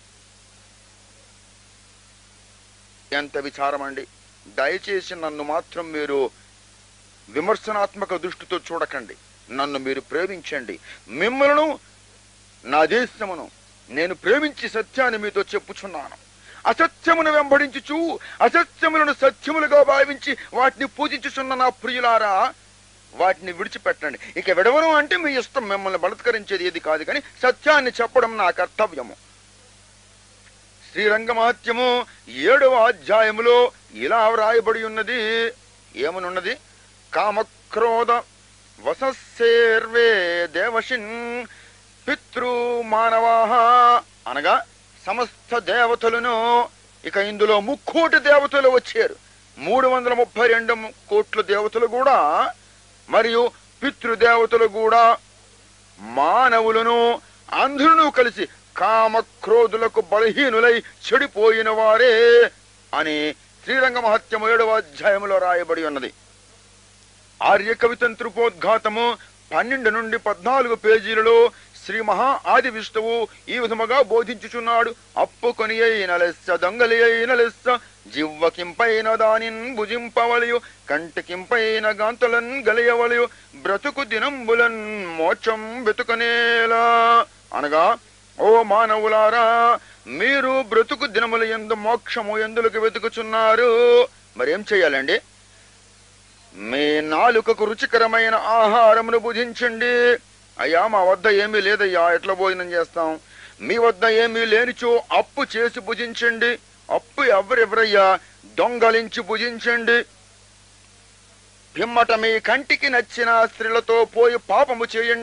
ఎంత విచారం అండి దయచేసి నన్ను మాత్రం మీరు విమర్శనాత్మక దృష్టితో చూడకండి నన్ను మీరు ప్రేమించండి మిమ్మలను నా దేశమును నేను ప్రేమించి సత్యాన్ని మీతో చెప్పుచున్నాను అసత్యమును వెంబడించుచు అసత్యములను సత్యములుగా భావించి వాటిని పూజించుచున్న నా ప్రియులారా వాటిని విడిచిపెట్టండి ఇక విడవను అంటే మీ ఇష్టం మిమ్మల్ని బలత్కరించేది ఏది కాదు కానీ సత్యాన్ని చెప్పడం నా కర్తవ్యము శ్రీరంగ మహత్యము ఏడవ అధ్యాయములో ఇలా వ్రాయబడి ఉన్నది ఏమనున్నది కామక్రోధ వసస్సేర్వే దేవశిన్ పితృ మానవాహ అనగా సమస్త దేవతలను ఇక ఇందులో ముక్కోటి దేవతలు వచ్చారు మూడు వందల ముప్పై రెండు కోట్ల దేవతలు కూడా మరియు పితృదేవతలు కూడా మానవులను అందరూ కలిసి కామక్రోధులకు బలహీనులై చెడిపోయిన వారే అని శ్రీరంగ మహత్యము ఏడవ అధ్యాయంలో రాయబడి ఉన్నది ఆర్య కవితంత్రుపోద్ఘాతము పన్నెండు నుండి పద్నాలుగు పేజీలలో శ్రీ మహా ఆది విష్ణువు ఈ విధముగా బోధించుచున్నాడు అప్పు కొని అయిన లెస్స దొంగలి అయిన లెస్స జివ్వకింపైన దానిన్ భుజింపవలయు కంటికింపైన గాంతలన్ గలియవలయు బ్రతుకు దినంబులన్ మోక్షం వెతుకనేలా అనగా ఓ మానవులారా మీరు బ్రతుకు దినముల ఎందు మోక్షము ఎందులకు వెతుకుచున్నారు మరేం చేయాలండి మీ నాలుకకు రుచికరమైన ఆహారమును భుజించండి అయ్యా మా వద్ద ఏమీ లేదయ్యా ఎట్లా భోజనం చేస్తాం మీ వద్ద ఏమీ లేనిచో అప్పు చేసి భుజించండి అప్పు ఎవరెవరయ్యా దొంగలించి భుజించండి పిమ్మట మీ కంటికి నచ్చిన స్త్రీలతో పోయి పాపము చేయండి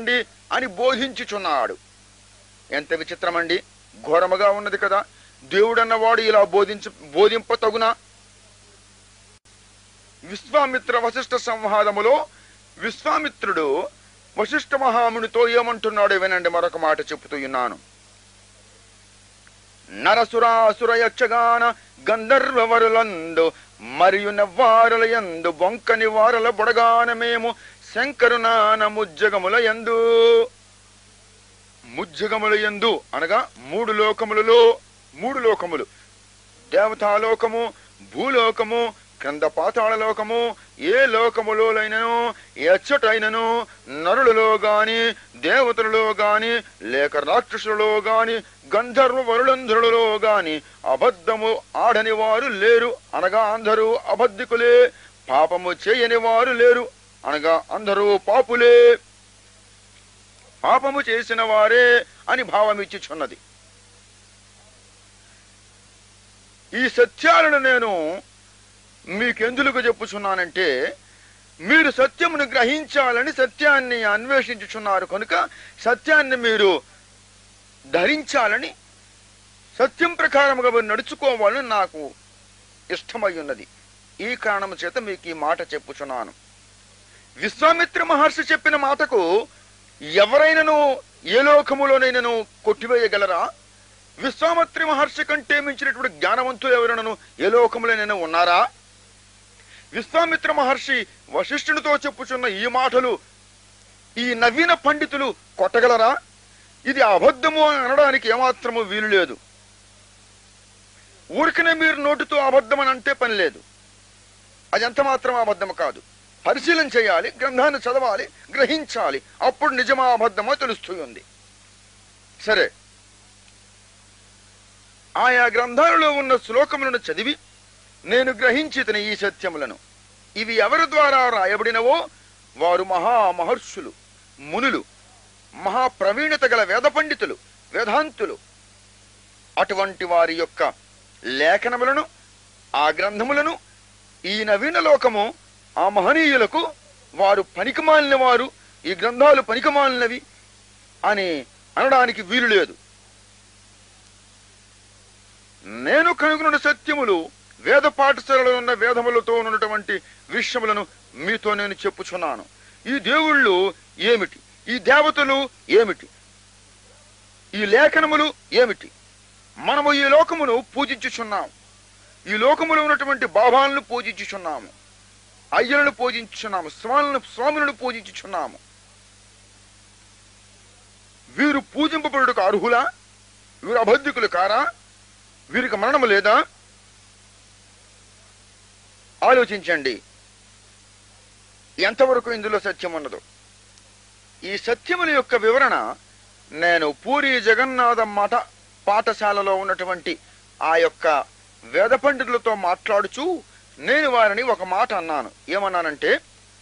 అని బోధించుచున్నాడు ఎంత విచిత్రమండి ఘోరముగా ఉన్నది కదా దేవుడన్నవాడు ఇలా బోధించ బోధింప తగునా విశ్వామిత్ర వశిష్ఠ సంవాదములో విశ్వామిత్రుడు వశిష్ఠ మహామునితో ఏమంటున్నాడు వినండి మరొక మాట చెబుతూ ఉన్నాను నరసురాసుర యక్షగాన గంధర్వవరులందు మరియు నవ్వారల యందు బొంకని వారల బొడగాన మేము శంకరునాన ముజ్జగముల యందు ముజ్జగముల యందు అనగా మూడు లోకములలో మూడు లోకములు దేవతాలోకము భూలోకము క్రింద పాతాళ లోకము ఏ లోకములోనైనను ఎచ్చటైనను నరులలో గాని దేవతలలో గాని లేక రాక్షసులలో గాని గంధర్వ వరులంధరులలో గాని అబద్ధము ఆడని వారు లేరు అనగా అందరూ అబద్ధికులే పాపము చేయని వారు లేరు అనగా అందరూ పాపులే పాపము చేసిన వారే అని భావమిచ్చుచున్నది ఈ సత్యాలను నేను మీకెందులకు చెప్పుచున్నానంటే మీరు సత్యమును గ్రహించాలని సత్యాన్ని అన్వేషించుచున్నారు కనుక సత్యాన్ని మీరు ధరించాలని సత్యం ప్రకారముగా మీరు నడుచుకోవాలని నాకు ఇష్టమై ఉన్నది ఈ కారణము చేత మీకు ఈ మాట చెప్పుచున్నాను విశ్వామిత్ర మహర్షి చెప్పిన మాటకు ఎవరైనను ఏ లోకములోనైనను కొట్టివేయగలరా విశ్వామిత్రి మహర్షి కంటే మించినటువంటి జ్ఞానవంతులు ఎవరైనను ఏ లోకములోనైనా ఉన్నారా విశ్వామిత్ర మహర్షి వశిష్ఠునితో చెప్పుచున్న ఈ మాటలు ఈ నవీన పండితులు కొట్టగలరా ఇది అబద్ధము అని అనడానికి ఏమాత్రము వీలు లేదు ఊరికనే మీరు నోటితో అబద్ధం అని అంటే పని లేదు అది ఎంత మాత్రం అబద్ధం కాదు పరిశీలన చేయాలి గ్రంథాన్ని చదవాలి గ్రహించాలి అప్పుడు నిజమా అబద్ధమో తెలుస్తుంది సరే ఆయా గ్రంథాలలో ఉన్న శ్లోకములను చదివి నేను గ్రహించితన ఈ సత్యములను ఇవి ఎవరి ద్వారా రాయబడినవో వారు మహా మహర్షులు మునులు మహా ప్రవీణత గల వేద పండితులు వేదాంతులు అటువంటి వారి యొక్క లేఖనములను ఆ గ్రంథములను ఈ నవీన లోకము ఆ మహనీయులకు వారు పనికిమాలిన వారు ఈ గ్రంథాలు పనికిమాలినవి అని అనడానికి వీలు లేదు నేను కనుగొన్న సత్యములు వేద పాఠశాలలో ఉన్న వేదములతో ఉన్నటువంటి విషయములను మీతో నేను చెప్పుచున్నాను ఈ దేవుళ్ళు ఏమిటి ఈ దేవతలు ఏమిటి ఈ లేఖనములు ఏమిటి మనము ఈ లోకమును పూజించుచున్నాము ఈ లోకములో ఉన్నటువంటి బాబాలను పూజించుచున్నాము అయ్యలను పూజించుచున్నాము స్వాములను స్వాములను పూజించుచున్నాము వీరు పూజింపబడుటకు అర్హులా వీరు అబద్ధికులు కారా వీరికి మరణము లేదా ఆలోచించండి ఎంతవరకు ఇందులో సత్యం ఉన్నదో ఈ సత్యముల యొక్క వివరణ నేను పూరి జగన్నాథ మఠ పాఠశాలలో ఉన్నటువంటి ఆ యొక్క వేద పండితులతో మాట్లాడుచూ నేను వారిని ఒక మాట అన్నాను ఏమన్నానంటే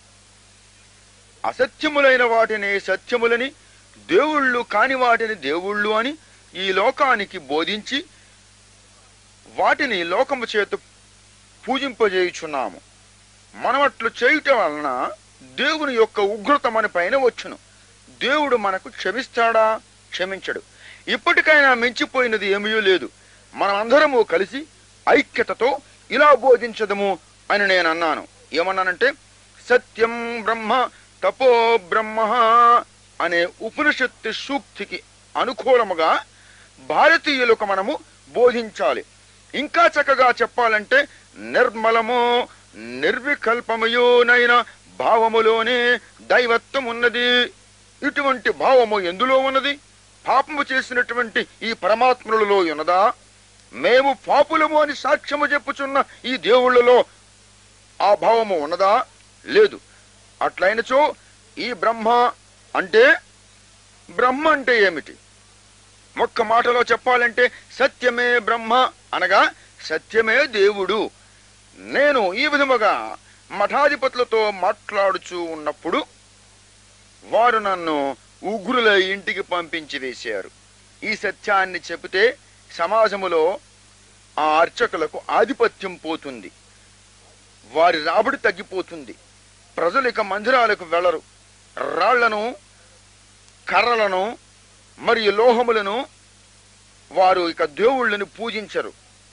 అసత్యములైన వాటిని సత్యములని దేవుళ్ళు కాని వాటిని దేవుళ్ళు అని ఈ లోకానికి బోధించి వాటిని లోకము చేత పూజింపజేయుచున్నాము మనమట్లు చేయుట వలన దేవుని యొక్క ఉగ్రత మన పైన వచ్చును దేవుడు మనకు క్షమిస్తాడా క్షమించడు ఇప్పటికైనా మించిపోయినది ఏమీ లేదు మనమందరము కలిసి ఐక్యతతో ఇలా బోధించదము అని నేను అన్నాను ఏమన్నానంటే సత్యం బ్రహ్మ తపో బ్రహ్మ అనే ఉపనిషత్తు సూక్తికి అనుకూలముగా భారతీయులకు మనము బోధించాలి ఇంకా చక్కగా చెప్పాలంటే నిర్మలము నిర్వికల్పమయోనైన భావములోనే దైవత్వం ఉన్నది ఇటువంటి భావము ఎందులో ఉన్నది పాపము చేసినటువంటి ఈ పరమాత్ములలో ఉన్నదా మేము పాపులము అని సాక్ష్యము చెప్పుచున్న ఈ దేవుళ్ళలో ఆ భావము ఉన్నదా లేదు అట్లయినచో ఈ బ్రహ్మ అంటే బ్రహ్మ అంటే ఏమిటి ఒక్క మాటలో చెప్పాలంటే సత్యమే బ్రహ్మ అనగా సత్యమే దేవుడు నేను ఈ విధముగా మఠాధిపతులతో మాట్లాడుచూ ఉన్నప్పుడు వారు నన్ను ఉగ్రుల ఇంటికి పంపించి వేశారు ఈ సత్యాన్ని చెబితే సమాజములో ఆ అర్చకులకు ఆధిపత్యం పోతుంది వారి రాబడి తగ్గిపోతుంది ప్రజలు ఇక మందిరాలకు వెళ్ళరు రాళ్లను కర్రలను మరియు లోహములను వారు ఇక దేవుళ్ళని పూజించరు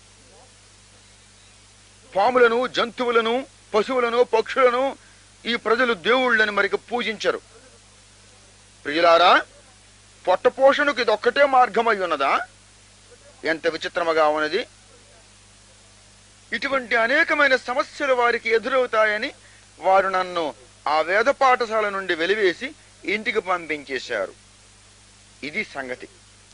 పాములను జంతువులను పశువులను పక్షులను ఈ ప్రజలు దేవుళ్ళని మరికి పూజించరు ప్రియులారా పొట్టపోషణకు ఇది ఒక్కటే మార్గమై ఉన్నదా ఎంత విచిత్రముగా ఉన్నది ఇటువంటి అనేకమైన సమస్యలు వారికి ఎదురవుతాయని వారు నన్ను ఆ వేద పాఠశాల నుండి వెలివేసి ఇంటికి పంపించేశారు ఇది సంగతి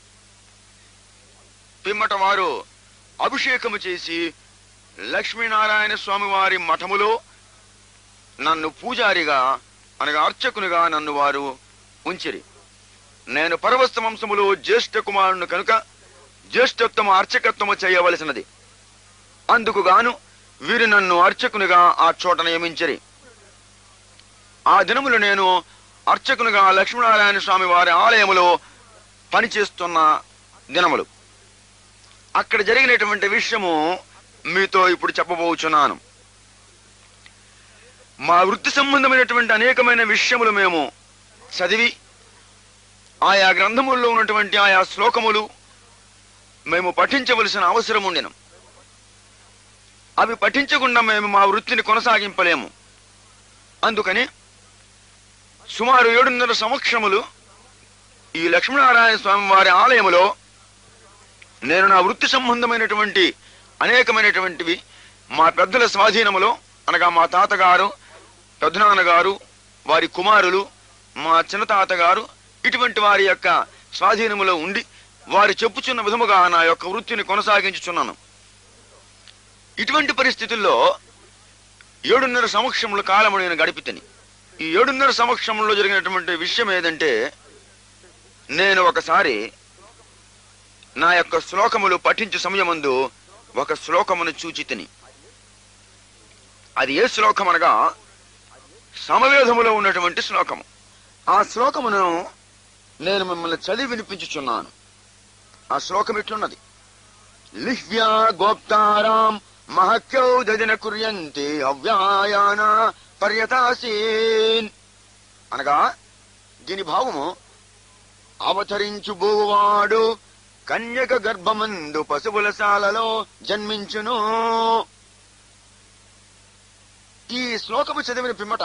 పిమ్మట వారు అభిషేకము చేసి లక్ష్మీనారాయణ స్వామి వారి మఠములో నన్ను పూజారిగా అనగా అర్చకునిగా నన్ను వారు ఉంచిరి నేను పరవస్త వంశములో జ్యేష్ఠ కుమారుని కనుక జ్యేష్ఠత్వము అర్చకత్వము చేయవలసినది అందుకు గాను వీరు నన్ను అర్చకునిగా ఆ చోట నియమించరి ఆ దినములు నేను అర్చకునిగా లక్ష్మీనారాయణ స్వామి వారి ఆలయములో పనిచేస్తున్న దినములు అక్కడ జరిగినటువంటి విషయము మీతో ఇప్పుడు చెప్పబోచున్నాను మా వృత్తి సంబంధమైనటువంటి అనేకమైన విషయములు మేము చదివి ఆయా గ్రంథముల్లో ఉన్నటువంటి ఆయా శ్లోకములు మేము పఠించవలసిన అవసరం ఉండెను అవి పఠించకుండా మేము మా వృత్తిని కొనసాగింపలేము అందుకని సుమారు ఏడున్నర సంవత్సరములు ఈ లక్ష్మీనారాయణ స్వామి వారి ఆలయములో నేను నా వృత్తి సంబంధమైనటువంటి అనేకమైనటువంటివి మా పెద్దల స్వాధీనములో అనగా మా తాతగారు పెద్దనాన్నగారు వారి కుమారులు మా చిన్న తాతగారు ఇటువంటి వారి యొక్క స్వాధీనములో ఉండి వారు చెప్పుచున్న విధముగా నా యొక్క వృత్తిని కొనసాగించుచున్నాను ఇటువంటి పరిస్థితుల్లో ఏడున్నర సంవత్సరముల కాలము నేను గడిపితని ఈ ఏడున్నర సంవత్సరంలో జరిగినటువంటి విషయం ఏదంటే నేను ఒకసారి నా యొక్క శ్లోకములు పఠించు సమయమందు ఒక శ్లోకమును చూచితిని అది ఏ శ్లోకం అనగా సమవేదములో ఉన్నటువంటి శ్లోకము ఆ శ్లోకమును నేను మిమ్మల్ని చదివి వినిపించుచున్నాను ఆ శ్లోకం ఇట్లున్నది లిహ్వ్యా గోప్తారాం మహత్యౌ దదిన కుర్యంతి అవ్యాయాన పర్యతాసీన్ అనగా దీని భావము అవతరించు బోవాడు కన్యక గర్భమందు పశువుల శాలలో జన్మించును ఈ శ్లోకము చదివిన పిమ్మట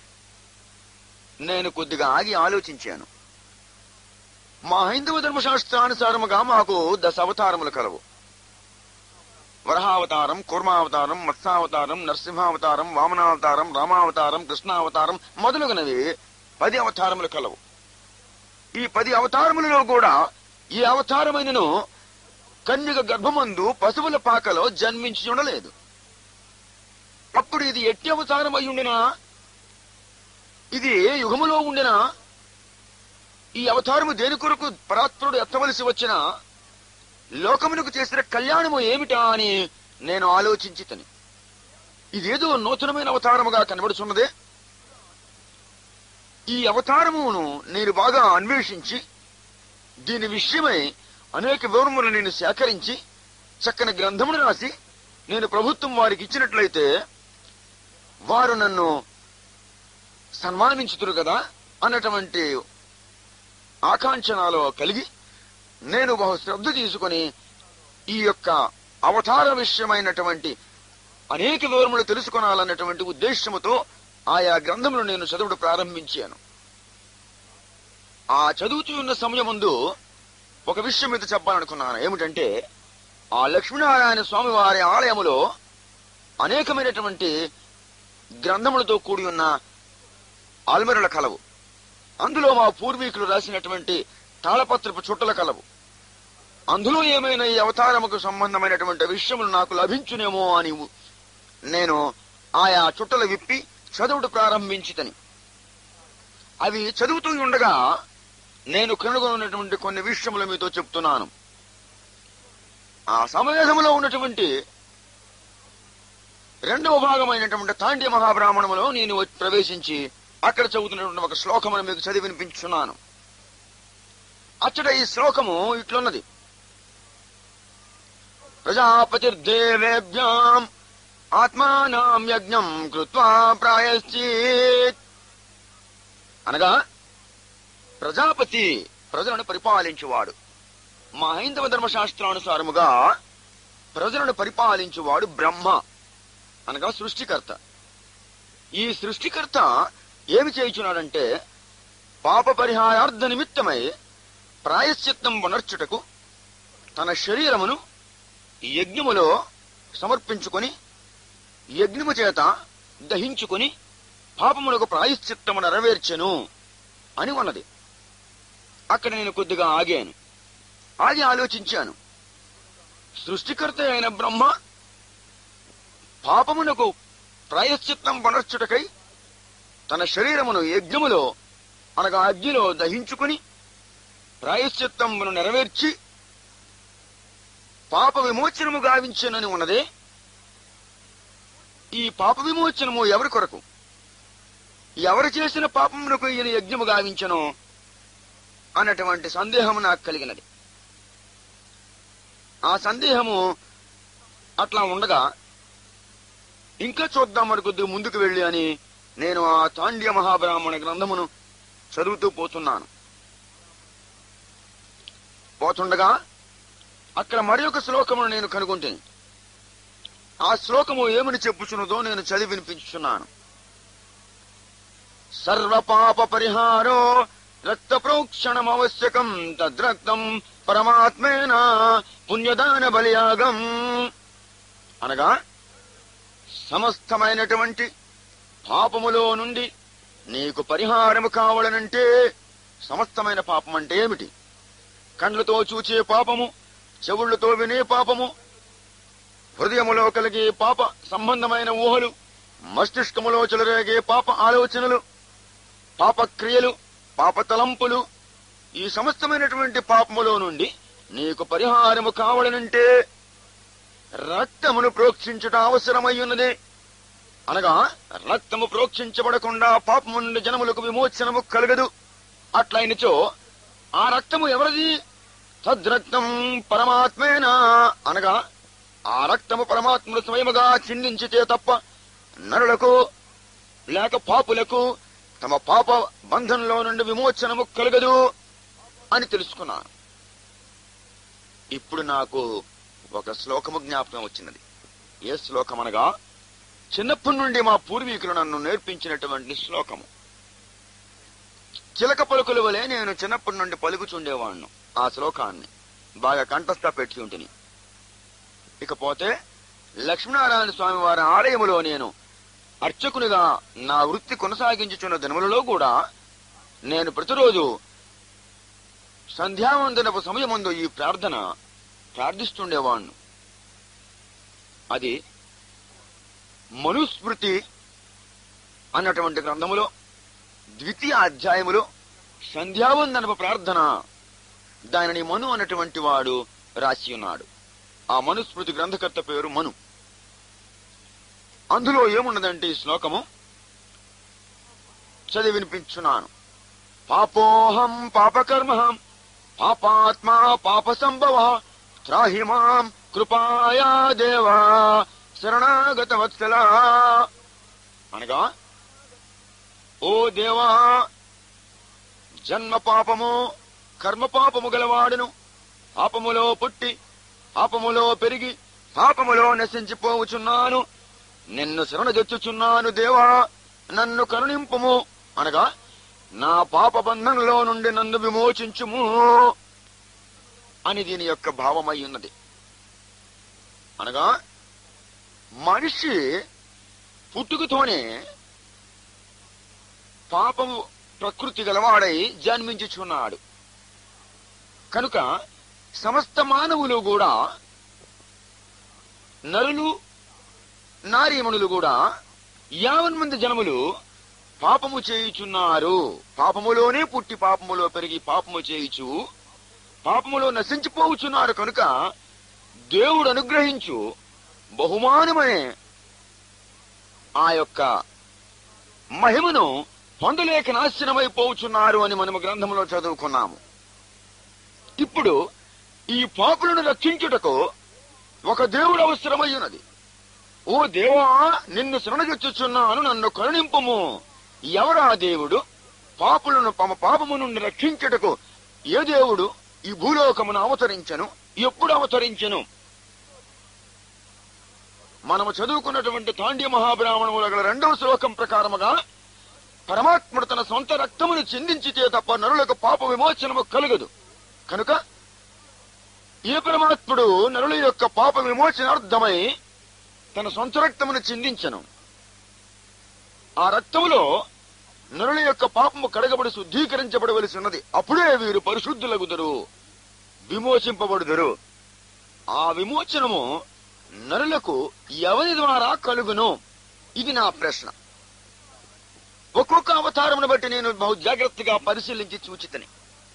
నేను కొద్దిగా ఆగి ఆలోచించాను మా హైందవ ధర్మశాస్త్రానుసారముగా మాకు దశ అవతారములు కలవు వరహావతారం కూర్మావతారం మత్స్యావతారం నరసింహావతారం వామనావతారం రామావతారం కృష్ణావతారం మొదలుగునవి పది అవతారములు కలవు ఈ పది అవతారములలో కూడా ఈ అవతారమైనను కన్యక గర్భమందు పశువుల పాకలో జన్మించి ఉండలేదు అప్పుడు ఇది ఎట్టి అవతారం అయి ఉండినా ఇది ఏ యుగములో ఉండినా ఈ అవతారము దేని కొరకు పరాత్ముడు ఎత్తవలసి వచ్చిన లోకమునకు చేసిన కళ్యాణము ఏమిటా అని నేను ఆలోచించి తని ఇదేదో నూతనమైన అవతారముగా కనబడుచున్నదే ఈ అవతారమును నేను బాగా అన్వేషించి దీని విషయమై అనేక వివరములు నేను సేకరించి చక్కని గ్రంథమును రాసి నేను ప్రభుత్వం వారికి ఇచ్చినట్లయితే వారు నన్ను సన్మానించుతురు కదా అన్నటువంటి ఆకాంక్ష నాలో కలిగి నేను బహు శ్రద్ధ తీసుకొని ఈ యొక్క అవతార విషయమైనటువంటి అనేక వివరములు తెలుసుకొనాలన్నటువంటి ఉద్దేశముతో ఆయా గ్రంథములు నేను చదువుడు ప్రారంభించాను ఆ చదువుతూ ఉన్న సమయం ముందు ఒక విషయం మీద చెప్పాలనుకున్నాను ఏమిటంటే ఆ లక్ష్మీనారాయణ స్వామి వారి ఆలయములో అనేకమైనటువంటి గ్రంథములతో కూడి ఉన్న ఆల్మెరల కలవు అందులో మా పూర్వీకులు రాసినటువంటి తాళపత్రపు చుట్టల కలవు అందులో ఏమైనా ఈ అవతారముకు సంబంధమైనటువంటి విషయములు నాకు లభించునేమో అని నేను ఆయా చుట్టలు విప్పి చదువుడు ప్రారంభించితని అవి చదువుతూ ఉండగా నేను కనుగొన్నటువంటి కొన్ని విషయములు మీతో చెప్తున్నాను ఆ సమావేశంలో ఉన్నటువంటి రెండవ భాగమైనటువంటి తాండ్య మహాబ్రాహ్మణములో నేను వచ్చి ప్రవేశించి అక్కడ చదువుతున్నటువంటి ఒక శ్లోకమును మీకు చదివి వినిపించున్నాను అచ్చట ఈ శ్లోకము ఇట్లున్నది ప్రజాపతిర్దేవేభ్యాం ఆత్మానాం యజ్ఞం కృత్వా ప్రాయశ్చిత్ అనగా ప్రజాపతి ప్రజలను పరిపాలించువాడు మా హైందవ ధర్మశాస్త్రానుసారముగా ప్రజలను పరిపాలించువాడు బ్రహ్మ అనగా సృష్టికర్త ఈ సృష్టికర్త ఏమి చేయుచున్నాడంటే పాప పరిహారార్థ నిమిత్తమై ప్రాయశ్చిత్తం వనర్చుటకు తన శరీరమును యజ్ఞములో సమర్పించుకొని యజ్ఞము చేత దహించుకొని పాపములకు ప్రాయశ్చిత్తము నెరవేర్చెను అని ఉన్నది అక్కడ నేను కొద్దిగా ఆగాను ఆగి ఆలోచించాను సృష్టికర్త అయిన బ్రహ్మ పాపమునకు ప్రాయశ్చిత్తం వనర్చుటకై తన శరీరమును యజ్ఞములో అనగా అగ్నిలో దహించుకుని ప్రాయశ్చిత్తమును నెరవేర్చి పాప విమోచనము గావించనని ఉన్నదే ఈ పాప విమోచనము ఎవరి కొరకు ఎవరు చేసిన పాపమునకు ఈయన యజ్ఞము గావించను అన్నటువంటి సందేహము నాకు కలిగినది ఆ సందేహము అట్లా ఉండగా ఇంకా చూద్దాం మరి కొద్దిగా ముందుకు వెళ్ళి అని నేను ఆ తాండ్య మహాబ్రాహ్మణ గ్రంథమును చదువుతూ పోతున్నాను పోతుండగా అక్కడ మరి ఒక శ్లోకమును నేను కనుగొంటాను ఆ శ్లోకము ఏమని చెప్పుచున్నదో నేను చదివి వినిపించుచున్నాను సర్వపాప పరిహారో రక్త ప్రోక్షణం అవశ్యకం తద్రక్తం పరమాత్మేన పుణ్యదాన బలియాగం అనగా సమస్తమైనటువంటి పాపములో నుండి నీకు పరిహారము కావాలనంటే సమస్తమైన పాపం అంటే ఏమిటి కండ్లతో చూచే పాపము చెవుళ్లతో వినే పాపము హృదయములో కలిగే పాప సంబంధమైన ఊహలు మస్తిష్కములో చెలరేగే పాప ఆలోచనలు పాప క్రియలు పాప తలంపులు ఈ సమస్తమైనటువంటి పాపములో నుండి నీకు పరిహారము కావాలనంటే రక్తమును ప్రోక్షించుట అవసరమయ్యున్నది అనగా రక్తము ప్రోక్షించబడకుండా పాపము నుండి జనములకు విమోచనము కలగదు అట్లయినచో ఆ రక్తము ఎవరిది తద్రక్తం పరమాత్మేనా అనగా ఆ రక్తము పరమాత్ముడు స్వయముగా చిందించితే తప్ప నరులకు లేక పాపులకు తమ పాప బంధంలో నుండి విమోచనము కలగదు అని తెలుసుకున్నాను ఇప్పుడు నాకు ఒక శ్లోకము జ్ఞాపకం వచ్చినది ఏ శ్లోకం అనగా చిన్నప్పటి నుండి మా పూర్వీకులు నన్ను నేర్పించినటువంటి శ్లోకము చిలక పలుకుల వలె నేను చిన్నప్పటి నుండి పలుకుచుండేవాణ్ణు ఆ శ్లోకాన్ని బాగా కంఠస్థ పెట్టి ఉంటిని ఇకపోతే లక్ష్మీనారాయణ స్వామి వారి ఆలయములో నేను అర్చకునిగా నా వృత్తి కొనసాగించుచున్న దినములలో కూడా నేను ప్రతిరోజు సంధ్యావందనపు సమయమందు ఈ ప్రార్థన ప్రార్థిస్తుండేవాణ్ణు అది మనుస్మృతి అన్నటువంటి గ్రంథములో ద్వితీయ అధ్యాయములో సంధ్యావందనపు ప్రార్థన దానిని మను అన్నటువంటి వాడు రాసి ఉన్నాడు ఆ మనుస్మృతి గ్రంథకర్త పేరు మను అందులో ఏమున్నదంటే ఈ శ్లోకము చదివి వినిపించున్నాను పాపోహం పాపకర్మహం పాపాత్మా పాప సంభవ త్రాహి మాం కృపాయా దేవా శరణాగత వత్సల అనగా ఓ దేవా జన్మ పాపము కర్మ పాపము గలవాడును పాపములో పుట్టి పాపములో పెరిగి పాపములో నశించిపోవుచున్నాను నిన్ను శరణజొచ్చుచున్నాను దేవా నన్ను కరుణింపుము అనగా నా పాప బంధంలో నుండి నన్ను విమోచించుము అని దీని యొక్క భావమై ఉన్నది అనగా మనిషి పుట్టుకతోనే పాపము ప్రకృతి గలవాడై జన్మించుచున్నాడు కనుక సమస్త మానవులు కూడా నరులు నారీమణులు కూడా యావన్ మంది జనములు పాపము చేయుచున్నారు పాపములోనే పుట్టి పాపములో పెరిగి పాపము చేయుచు పాపములో నశించిపోవుచున్నారు కనుక దేవుడు అనుగ్రహించు బహుమానమనే ఆ యొక్క మహిమను పొందలేక నాశనమైపోవుచున్నారు అని మనము గ్రంథంలో చదువుకున్నాము ఇప్పుడు ఈ పాపులను రక్షించుటకు ఒక దేవుడు అవసరమై ఉన్నది ఓ దేవా నిన్ను శరణజొచ్చుచున్నాను నన్ను కరుణింపుము ఎవరా దేవుడు పాపులను తమ పాపము నుండి రక్షించుటకు ఏ దేవుడు ఈ భూలోకమును అవతరించను ఎప్పుడు అవతరించను మనము చదువుకున్నటువంటి తాండ్య మహాబ్రాహ్మణముల గల రెండవ శ్లోకం ప్రకారముగా పరమాత్ముడు తన సొంత రక్తమును చిందించితే తప్ప నరులకు పాప విమోచనము కలుగదు కనుక ఏ పరమాత్ముడు నరుల యొక్క పాప విమోచనార్థమై తన సొంత రక్తమును చిందించను ఆ రక్తములో నరుల యొక్క పాపము కడగబడి శుద్ధీకరించబడవలసి ఉన్నది అప్పుడే వీరు పరిశుద్ధులగుదరు విమోచింపబడుదురు ఆ విమోచనము నరులకు ఎవరి ద్వారా కలుగును ఇది నా ప్రశ్న ఒక్కొక్క అవతారమును బట్టి నేను బహు జాగ్రత్తగా పరిశీలించి చూచితని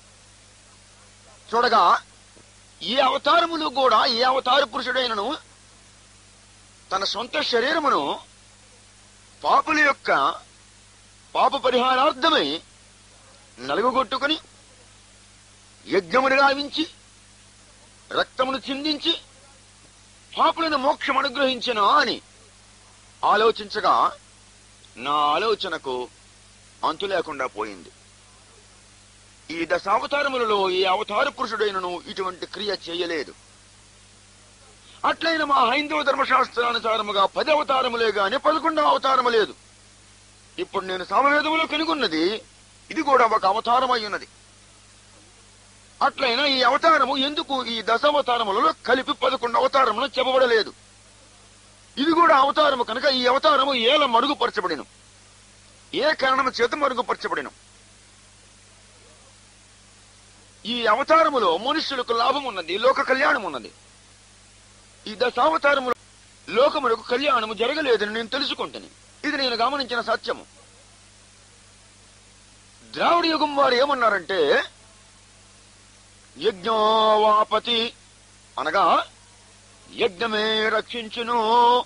చూడగా ఈ అవతారములు కూడా ఏ అవతార పురుషుడైనను తన సొంత శరీరమును పాపుల యొక్క పాప పరిహారార్థమై నలుగుగొట్టుకుని యజ్ఞమును గావించి రక్తమును చిందించి పాపులను మోక్షం అనుగ్రహించిన అని ఆలోచించగా నా ఆలోచనకు అంతు లేకుండా పోయింది ఈ దశావతారములలో ఈ అవతార పురుషుడైనను ఇటువంటి క్రియ చేయలేదు అట్లయిన మా హైందవ ధర్మశాస్త్రానుసారముగా పది అవతారములే గాని పదకొండవ అవతారము లేదు ఇప్పుడు నేను సామవేదములో కనుగొన్నది ఇది కూడా ఒక అవతారం అయి ఉన్నది అట్లయినా ఈ అవతారము ఎందుకు ఈ దశావతారములలో కలిపి పదకొండు అవతారములు చెప్పబడలేదు ఇది కూడా అవతారము కనుక ఈ అవతారము ఏల మరుగుపరచబడిను ఏ కారణము చేత మరుగుపరచబడిను ఈ అవతారములో మనుష్యులకు లాభం ఉన్నది లోక కళ్యాణం ఉన్నది ఈ దశావతారములో లోకములకు కళ్యాణము జరగలేదని నేను తెలుసుకుంటాను ఇది నేను గమనించిన సత్యము ద్రావిడ యుగం వారు ఏమన్నారంటే యజ్ఞోవాపతి అనగా యజ్ఞమే రక్షించును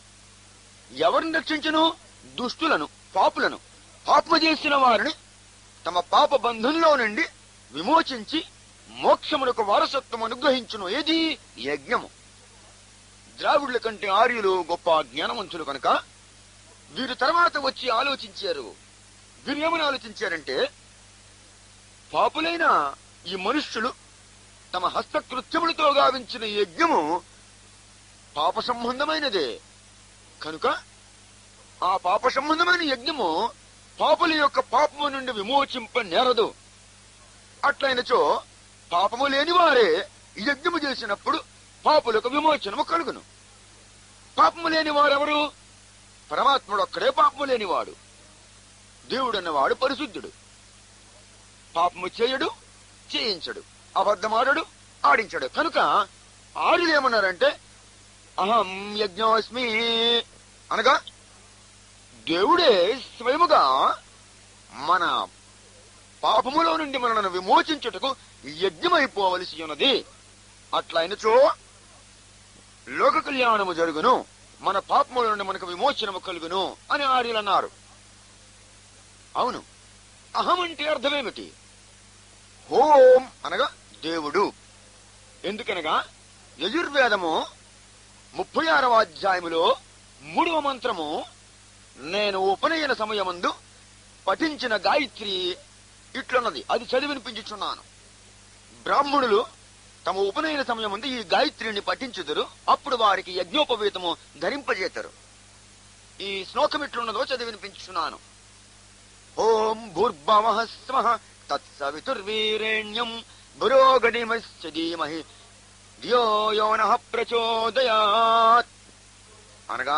ఎవరిని రక్షించును దుష్టులను పాపులను పాపము చేసిన వారిని తమ పాప బంధంలో నుండి విమోచించి మోక్షమునకు వారసత్వం అనుగ్రహించును ఏది యజ్ఞము ద్రావిడుల కంటే ఆర్యులు గొప్ప జ్ఞానవంతులు కనుక వీరు తర్వాత వచ్చి ఆలోచించారు వీరు ఏమని ఆలోచించారంటే పాపులైన ఈ మనుష్యులు తమ హస్తకృత్యములతో గావించిన యజ్ఞము పాప సంబంధమైనదే కనుక ఆ పాప సంబంధమైన యజ్ఞము పాపుల యొక్క పాపము నుండి విమోచింప నేరదు అట్లయినచో పాపము లేని వారే ఈ యజ్ఞము చేసినప్పుడు పాపులకు విమోచనము కలుగును పాపము లేని వారెవరు పరమాత్ముడు ఒక్కడే పాపము లేనివాడు దేవుడు అన్నవాడు పరిశుద్ధుడు పాపము చేయడు చేయించడు అబద్ధమాడడు ఆడించడు కనుక ఆడులు ఏమన్నారంటే అహం యజ్ఞోస్మి అనగా దేవుడే స్వయముగా మన పాపములో నుండి మనలను విమోచించుటకు యజ్ఞమైపోవలసి ఉన్నది అట్లయినచో లోక కళ్యాణము జరుగును మన పాపముల నుండి మనకు విమోచనము కలుగును అని ఆర్యులు అన్నారు అవును అహం అంటే అర్థమేమిటి హోం అనగా దేవుడు ఎందుకనగా యజుర్వేదము ముప్పై ఆరవ అధ్యాయములో మూడవ మంత్రము నేను ఉపనయన సమయమందు పఠించిన గాయత్రి ఇట్లున్నది అది చదివి వినిపించుచున్నాను బ్రాహ్మణులు తమ ఉపనయన సమయముందు ఈ గాయత్రిని పఠించుదురు అప్పుడు వారికి యజ్ఞోపవీతము ధరింపజేతరు ఈ శ్లోకం ఇట్లున్నదో చదివి వినిపించుచున్నాను ఓం భూర్భవ స్వ తత్సవితుర్వీరేణ్యం భురోగణిమశ్చ ధీమహి ధియో యో నః ప్రచోదయాత్ అనగా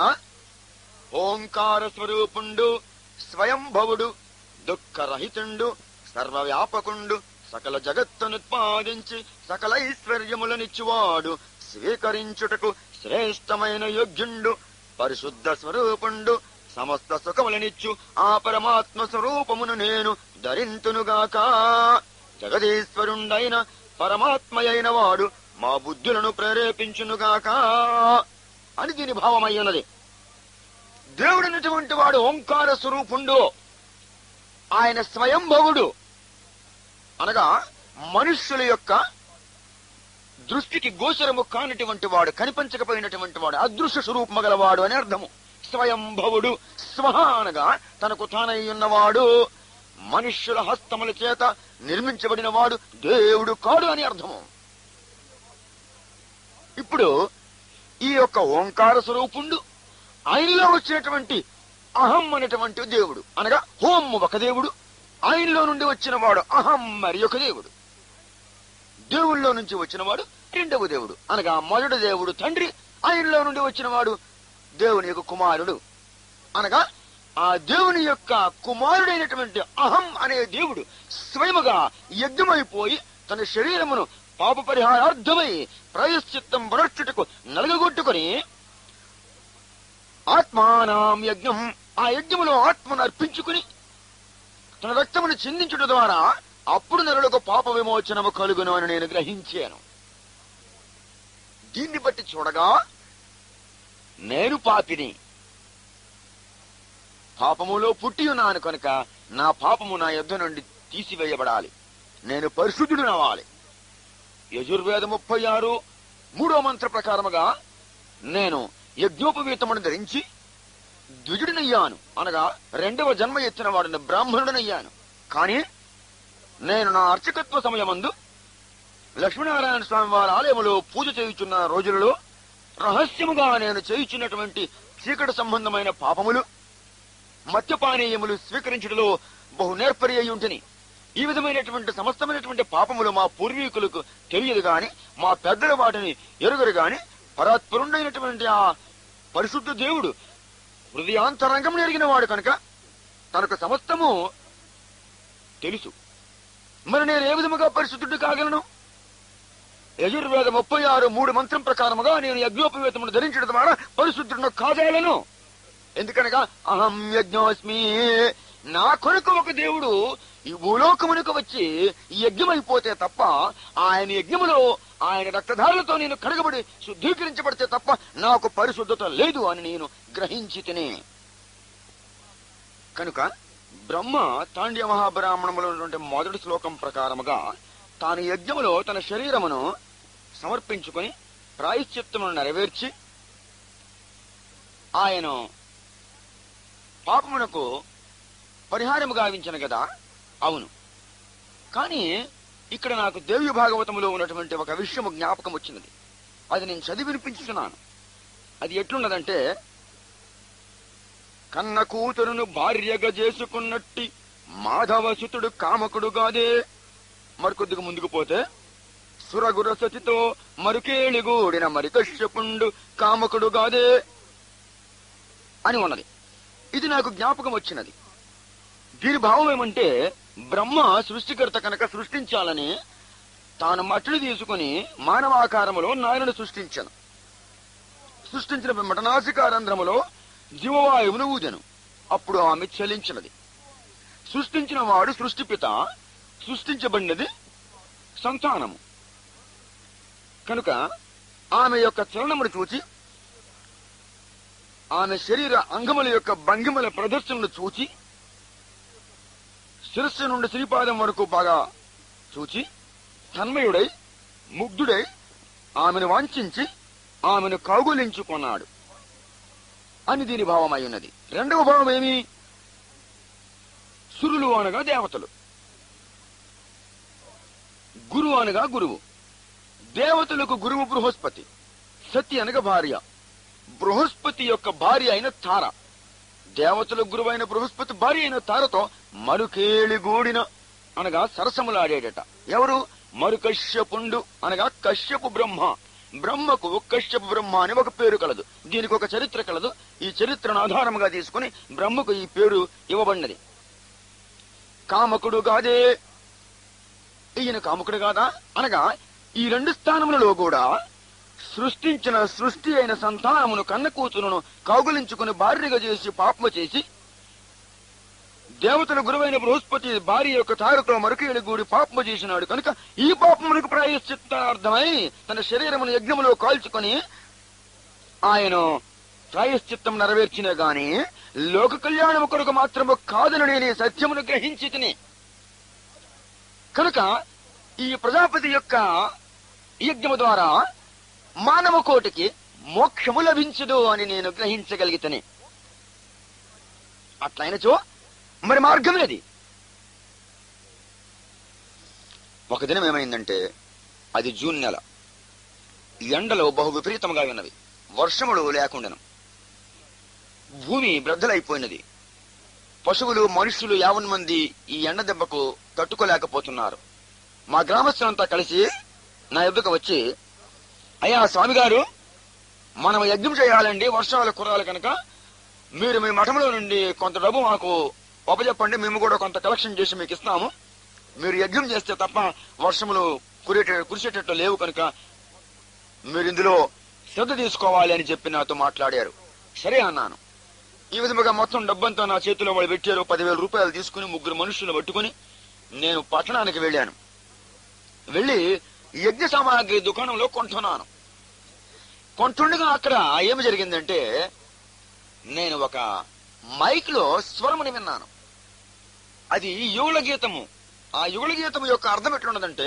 ఓంకార స్వరూపుండు స్వయంభవుడు దుఃఖరహితుండు సర్వవ్యాపకుండు సకల జగత్తునుత్పాదించి సకల ఐశ్వర్యములనిచ్చువాడు స్వీకరించుటకు శ్రేష్టమైన యోగ్యుండు పరిశుద్ధ స్వరూపుండు సమస్త సుఖములనిచ్చు ఆ పరమాత్మ స్వరూపమును నేను ధరింతునుగాక జగదీశ్వరుండైన పరమాత్మయైన వాడు మా బుద్ధులను ప్రేరేపించునుగాక అని దీని భావమయ్యున్నది దేవుడైనటువంటి వాడు ఓంకార స్వరూపుండు ఆయన స్వయంభవుడు అనగా మనుష్యుల యొక్క దృష్టికి గోచరము కానటువంటి వాడు కనిపించకపోయినటువంటి వాడు అదృశ్య స్వరూపము గలవాడు అని అర్థము స్వయంభవుడు స్వహ అనగా తనకు తానై ఉన్నవాడు మనుష్యుల హస్తముల చేత నిర్మించబడిన వాడు దేవుడు కాడు అని అర్థము ఇప్పుడు ఈ యొక్క ఓంకార స్వరూపుండు ఆయనలో వచ్చినటువంటి అహం అనేటువంటి దేవుడు అనగా హోం ఒక దేవుడు ఆయనలో నుండి వచ్చిన వాడు అహం మరి ఒక దేవుడు దేవుళ్ళలో నుంచి వచ్చినవాడు రెండవ దేవుడు అనగా మొదటి దేవుడు తండ్రి ఆయనలో నుండి వచ్చినవాడు దేవుని యొక్క కుమారుడు అనగా ఆ దేవుని యొక్క కుమారుడైనటువంటి అహం అనే దేవుడు స్వయముగా యజ్ఞమైపోయి తన శరీరమును పాప పరిహారార్థమై ప్రాయశ్చిత్తం పునర్చుటకు నలగగొట్టుకొని ఆత్మానాం యజ్ఞం ఆ యజ్ఞములో ఆత్మను అర్పించుకుని తన రక్తమును చిందించుట ద్వారా అప్పుడు నరులకు పాప విమోచనము కలుగును అని నేను గ్రహించాను దీన్ని బట్టి చూడగా నేను పాపిని పాపములో పుట్టి ఉన్నాను కనుక నా పాపము నా యుద్ధ నుండి తీసివేయబడాలి నేను పరిశుద్ధుడు నవ్వాలి యజుర్వేద ముప్పై ఆరు మూడో మంత్ర ప్రకారముగా నేను యజ్ఞోపవీతమును ధరించి ద్విజుడినయ్యాను అనగా రెండవ జన్మ ఎత్తిన వాడిని బ్రాహ్మణుడనయ్యాను కానీ నేను నా అర్చకత్వ సమయమందు లక్ష్మీనారాయణ స్వామి వారి ఆలయములో పూజ చేయుచున్న రోజులలో రహస్యముగా నేను చేయుచున్నటువంటి చీకటి సంబంధమైన పాపములు మద్యపానీయములు స్వీకరించడంలో బహు నేర్పరి అయి ఉంటని ఈ విధమైనటువంటి సమస్తమైనటువంటి పాపములు మా పూర్వీకులకు తెలియదు గాని మా పెద్దల వాటిని ఎరుగరు గాని పరాత్పరుడైనటువంటి ఆ పరిశుద్ధ దేవుడు హృదయాంతరంగం ఎరిగిన వాడు కనుక తనకు సమస్తము తెలుసు మరి నేను ఏ విధముగా పరిశుద్ధుడు కాగలను యజుర్వేద ముప్పై ఆరు మూడు మంత్రం ప్రకారముగా నేను యజ్ఞోపవేతమును ధరించడం ద్వారా పరిశుద్ధుడును కాజాలను ఎందుకనగా అహం యజ్ఞోస్మి నా కొరకు ఒక దేవుడు ఈ భూలోకమునకు వచ్చి యజ్ఞమైపోతే తప్ప ఆయన యజ్ఞములో ఆయన రక్తధారులతో నేను కడగబడి శుద్ధీకరించబడితే తప్ప నాకు పరిశుద్ధత లేదు అని నేను గ్రహించి తినే కనుక బ్రహ్మ తాండ్య మహాబ్రాహ్మణములో ఉన్నటువంటి మొదటి శ్లోకం ప్రకారముగా తాను యజ్ఞములో తన శరీరమును సమర్పించుకొని ప్రాయశ్చిత్తమును నెరవేర్చి ఆయన పాపమునకు పరిహారము గావించను కదా అవును కానీ ఇక్కడ నాకు దేవి భాగవతములో ఉన్నటువంటి ఒక విషయము జ్ఞాపకం వచ్చినది అది నేను చదివి వినిపించుతున్నాను అది ఎట్లున్నదంటే కన్న కూతురును భార్యగా చేసుకున్నట్టి మాధవసుతుడు కామకుడు గాదే మరికొద్దిగా ముందుకు పోతే సురగుర సతితో మరుకేళిగూడిన మరి కశ్యపుండు కామకుడు గాదే అని ఉన్నది ఇది నాకు జ్ఞాపకం వచ్చినది దీని భావం ఏమంటే బ్రహ్మ సృష్టికర్త కనుక సృష్టించాలని తాను మట్టిని తీసుకుని మానవాకారములో నాయనను సృష్టించను సృష్టించిన పిమ్మట నాసికారంధ్రములో జీవవాయువును ఊదెను అప్పుడు ఆమె చలించినది సృష్టించిన వాడు సృష్టిపిత సృష్టించబడినది సంతానము కనుక ఆమె యొక్క చలనమును చూచి ఆమె శరీర అంగముల యొక్క భంగిమల ప్రదర్శనను చూచి శిరస్సు నుండి శ్రీపాదం వరకు బాగా చూచి తన్మయుడై ముగ్ధుడై ఆమెను వాంఛించి ఆమెను కౌగులించుకున్నాడు అని దీని భావమై ఉన్నది రెండవ భావం ఏమి సురులు అనగా దేవతలు గురువు అనగా గురువు దేవతలకు గురువు బృహస్పతి సతి అనగా భార్య బృహస్పతి యొక్క భార్య అయిన తార దేవతల గురువైన బృహస్పతి భార్య అయిన తారతో మరుకేళిగూడిన అనగా సరసములాడేడట ఎవరు మరు కశ్యపుండు అనగా కశ్యపు బ్రహ్మ బ్రహ్మకు కశ్యపు బ్రహ్మ అని ఒక పేరు కలదు దీనికి ఒక చరిత్ర కలదు ఈ చరిత్రను ఆధారముగా తీసుకుని బ్రహ్మకు ఈ పేరు ఇవ్వబడినది కామకుడు కాదే ఈయన కాముకుడు కాదా అనగా ఈ రెండు స్థానములలో కూడా సృష్టించిన సృష్టి అయిన సంతానమును కన్న కూతురును కౌగులించుకుని భార్యగా చేసి పాపము చేసి దేవతల గురువైన బృహస్పతి భార్య యొక్క తారతో మరొకేడు గూడి పాపము చేసినాడు కనుక ఈ పాపమునకు ప్రాయశ్చిత్తార్థమై తన శరీరమును యజ్ఞములో కాల్చుకొని ఆయన ప్రాయశ్చిత్తం నెరవేర్చిన గాని లోక కళ్యాణము కొరకు మాత్రము కాదని నేను ఈ సత్యమును గ్రహించి తిని కనుక ఈ ప్రజాపతి యొక్క యజ్ఞము ద్వారా మానవ కోటికి మోక్షము లభించదు అని నేను గ్రహించగలిగితేనే అట్లయినచో మరి మార్గమేది ఒక దినం ఏమైందంటే అది జూన్ నెల ఎండలు బహు విపరీతంగా ఉన్నవి వర్షములు లేకుండాను భూమి బ్రద్దలైపోయినది పశువులు మనుషులు యావన్ మంది ఈ ఎండ దెబ్బకు తట్టుకోలేకపోతున్నారు మా గ్రామస్తులంతా కలిసి నా ఎద్దుకు వచ్చి అయ్యా స్వామి గారు మనం యజ్ఞం చేయాలండి వర్షాలు కురాలి కనుక మీరు మీ మఠంలో నుండి కొంత డబ్బు మాకు ఒప్పచెప్పండి మేము కూడా కొంత కలెక్షన్ చేసి మీకు ఇస్తాము మీరు యజ్ఞం చేస్తే తప్ప వర్షములు కురేట కురిసేటట్టు లేవు కనుక మీరు ఇందులో శ్రద్ధ తీసుకోవాలి అని చెప్పి నాతో మాట్లాడారు సరే అన్నాను ఈ విధముగా మొత్తం డబ్బంతా నా చేతిలో వాళ్ళు పెట్టారు పదివేల రూపాయలు తీసుకుని ముగ్గురు మనుషులు పట్టుకుని నేను పట్టణానికి వెళ్ళాను వెళ్ళి యజ్ఞ సామాగ్రి దుకాణంలో కొంటున్నాను కొంటుండగా అక్కడ ఏమి జరిగిందంటే నేను ఒక మైక్ లో స్వరముని విన్నాను అది యుగళ గీతము ఆ యుగళ గీతము యొక్క అర్థం ఎట్లున్నదంటే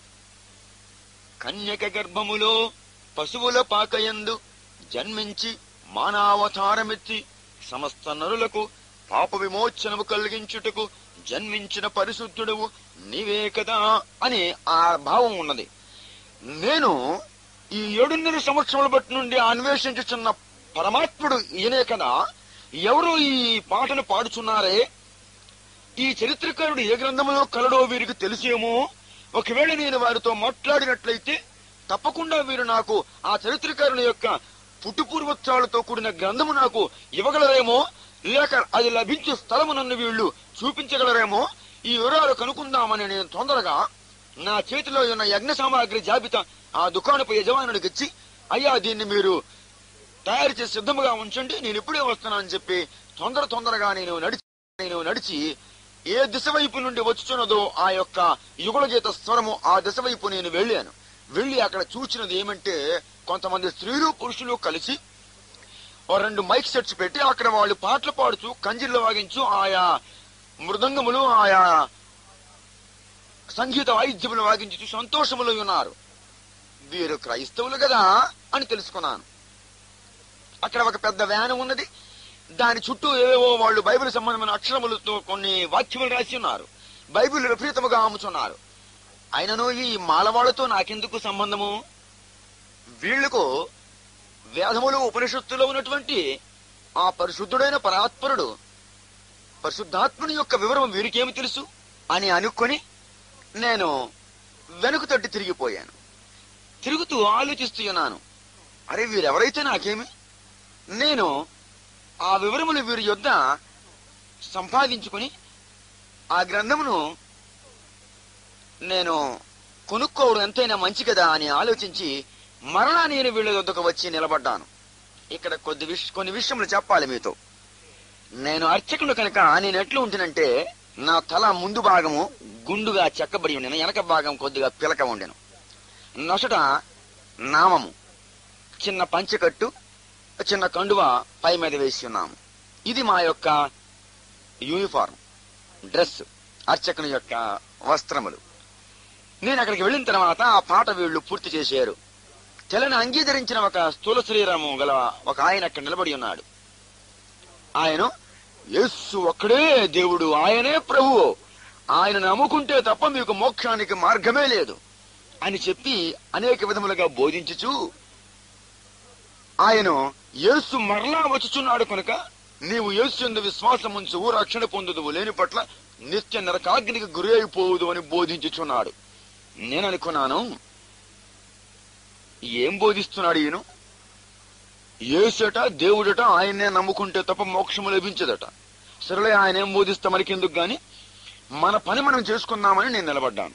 కన్యక గర్భములో పశువుల పాకయందు జన్మించి మానవతారమెత్తి సమస్త నరులకు పాప విమోచనము కలిగించుటకు జన్మించిన పరిశుద్ధుడవు నీవే కదా అని ఆ భావం ఉన్నది నేను ఈ ఏడున్నర సంవత్సరముల బట్టి నుండి అన్వేషించుచున్న పరమాత్ముడు ఈయనే కదా ఎవరు ఈ పాటను పాడుచున్నారే ఈ చరిత్రకారుడు ఏ గ్రంథంలో కలడో వీరికి తెలిసేమో ఒకవేళ నేను వారితో మాట్లాడినట్లయితే తప్పకుండా వీరు నాకు ఆ చరిత్రకారుని యొక్క పుట్టుపూర్వోత్సవాలతో కూడిన గ్రంథము నాకు ఇవ్వగలరేమో లేక అది లభించే స్థలము నన్ను వీళ్ళు చూపించగలరేమో ఈ వివరాలు కనుక్కుందామని నేను తొందరగా నా చేతిలో ఉన్న యజ్ఞ సామాగ్రి జాబితా ఆ దుకాణపు యజమానుడికి ఇచ్చి అయ్యా దీన్ని మీరు తయారు చేసి సిద్ధముగా ఉంచండి నేను ఇప్పుడే వస్తున్నానని చెప్పి తొందర తొందరగా నేను నడిచి నేను నడిచి ఏ దిశ వైపు నుండి వచ్చుచున్నదో ఆ యొక్క యుగల గీత స్వరము ఆ దిశ వైపు నేను వెళ్ళాను వెళ్ళి అక్కడ చూచినది ఏమంటే కొంతమంది స్త్రీలు పురుషులు కలిసి ఓ రెండు మైక్ సెట్స్ పెట్టి అక్కడ వాళ్ళు పాటలు పాడుతూ కంజిళ్ళు వాగించు ఆయా మృదంగములు ఆయా సంగీత వాయిద్యములు వాగించుతూ సంతోషములు ఉన్నారు వీరు క్రైస్తవులు కదా అని తెలుసుకున్నాను అక్కడ ఒక పెద్ద వ్యాన్ ఉన్నది దాని చుట్టూ ఏవేవో వాళ్ళు బైబిల్ సంబంధమైన అక్షరములతో కొన్ని వాక్యములు రాసి ఉన్నారు బైబిల్ విపరీతముగా అమ్ముతున్నారు అయినను ఈ మాలవాళ్లతో నాకెందుకు సంబంధము వీళ్లకు వేదములు ఉపనిషత్తులో ఉన్నటువంటి ఆ పరిశుద్ధుడైన పరాత్పరుడు పరిశుద్ధాత్ముని యొక్క వివరం వీరికేమి తెలుసు అని అనుకొని నేను వెనుక తట్టి తిరిగిపోయాను తిరుగుతూ ఆలోచిస్తూ ఉన్నాను అరే వీరెవరైతే నాకేమి నేను ఆ వివరములు వీరి యొద్ద సంపాదించుకుని ఆ గ్రంథమును నేను కొనుక్కోవడం ఎంతైనా మంచి కదా అని ఆలోచించి మరలా నేను వీళ్ళ వద్దకు వచ్చి నిలబడ్డాను ఇక్కడ కొద్ది విష కొన్ని విషయములు చెప్పాలి మీతో నేను అర్చకుడు కనుక నేను ఎట్లా ఉంటునంటే నా తల ముందు భాగము గుండుగా చెక్కబడి ఉండెను వెనక భాగం కొద్దిగా పిలక ఉండెను నొసట నామము చిన్న పంచెకట్టు చిన్న కండువ పై మీద వేసి ఉన్నాము ఇది మా యొక్క యూనిఫారం డ్రెస్ అర్చకుని యొక్క వస్త్రములు నేను అక్కడికి వెళ్ళిన తర్వాత ఆ పాట వీళ్ళు పూర్తి చేశారు తెలని అంగీకరించిన ఒక స్థూల శరీరము గల ఒక ఆయన అక్కడ నిలబడి ఉన్నాడు ఆయన యేసు ఒక్కడే దేవుడు ఆయనే ప్రభువు ఆయన నమ్ముకుంటే తప్ప మీకు మోక్షానికి మార్గమే లేదు అని చెప్పి అనేక విధములుగా బోధించుచు ఆయన యేసు మరలా వచ్చుచున్నాడు కనుక నీవు యేసు ఎందు విశ్వాసం ఉంచు రక్షణ పొందుదువు లేని పట్ల నిత్య నరకాగ్నికి గురి అయిపోవుదు అని బోధించుచున్నాడు నేను అనుకున్నాను ఏం బోధిస్తున్నాడు ఈయన యేసట దేవుడట ఆయన్నే నమ్ముకుంటే తప్ప మోక్షము లభించదట సరేలే ఆయన ఏం బోధిస్తా మనకెందుకు గాని మన పని మనం చేసుకుందామని నేను నిలబడ్డాను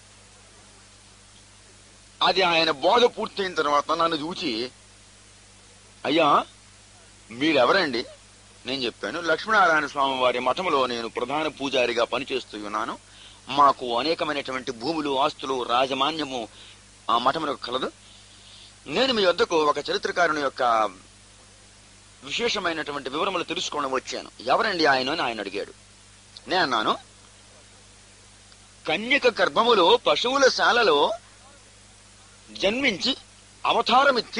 అది ఆయన బోధ పూర్తయిన తర్వాత నన్ను చూచి అయ్యా మీరెవరండి నేను చెప్పాను లక్ష్మీనారాయణ స్వామి వారి మఠములో నేను ప్రధాన పూజారిగా పనిచేస్తూ ఉన్నాను మాకు అనేకమైనటువంటి భూములు ఆస్తులు రాజమాన్యము ఆ మఠములకు కలదు నేను మీ వద్దకు ఒక చరిత్రకారుని యొక్క విశేషమైనటువంటి వివరములు తెలుసుకోవడం వచ్చాను ఎవరండి ఆయన అని ఆయన అడిగాడు నేను అన్నాను కన్యక గర్భములో పశువుల శాలలో జన్మించి అవతారమిచ్చి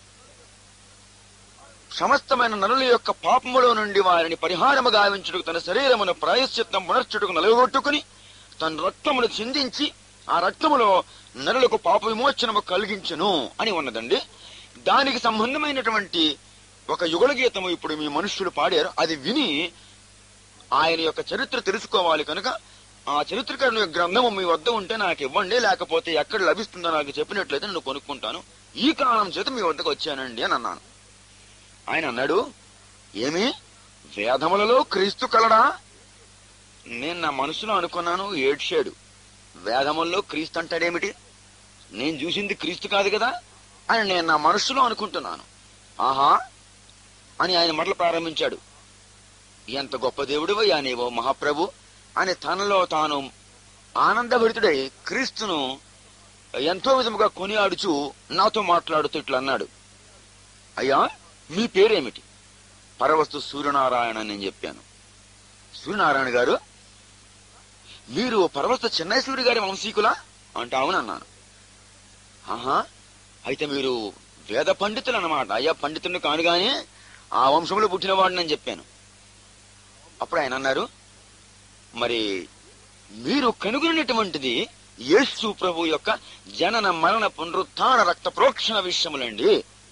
సమస్తమైన నరుల యొక్క పాపములో నుండి వారిని పరిహారము గావించుటకు తన శరీరమును ప్రాయశ్చిత్తం పునర్చుటకు నలుగొట్టుకుని తన రక్తమును చిందించి ఆ రక్తములో నరులకు పాప విమోచనము కలిగించును అని ఉన్నదండి దానికి సంబంధమైనటువంటి ఒక యుగల గీతము ఇప్పుడు మీ మనుష్యులు పాడారు అది విని ఆయన యొక్క చరిత్ర తెలుసుకోవాలి కనుక ఆ చరిత్రకారుని యొక్క గ్రంథము మీ వద్ద ఉంటే నాకు ఇవ్వండి లేకపోతే ఎక్కడ లభిస్తుందో నాకు చెప్పినట్లయితే నేను కొనుక్కుంటాను ఈ కారణం చేత మీ వద్దకు వచ్చానండి అని అన్నాను ఆయన అన్నాడు ఏమి వేదములలో క్రీస్తు కలడా నేను నా మనసులో అనుకున్నాను ఏడ్చాడు వేదముల్లో క్రీస్తు అంటాడేమిటి నేను చూసింది క్రీస్తు కాదు కదా అని నేను నా మనస్సులో అనుకుంటున్నాను ఆహా అని ఆయన మరల ప్రారంభించాడు ఎంత గొప్ప దేవుడివయ్యా నీవో మహాప్రభు అని తనలో తాను ఆనందభరితుడై క్రీస్తును ఎంతో విధముగా కొనియాడుచు నాతో మాట్లాడుతూ ఇట్లా అన్నాడు అయ్యా మీ పేరేమిటి పరవస్తు సూర్యనారాయణ అని నేను చెప్పాను సూర్యనారాయణ గారు మీరు పరవస్తు చెన్నై సూర్య గారి వంశీకులా అంటే అవునన్నాను ఆహా అయితే మీరు వేద పండితులు అన్నమాట అయ్యా పండితుడిని కాను గాని ఆ వంశంలో పుట్టినవాడిని అని చెప్పాను అప్పుడు ఆయన అన్నారు మరి మీరు కనుగొన్నటువంటిది యేసు ప్రభు యొక్క జనన మరణ పునరుత్థాన రక్త ప్రోక్షణ విషయములండి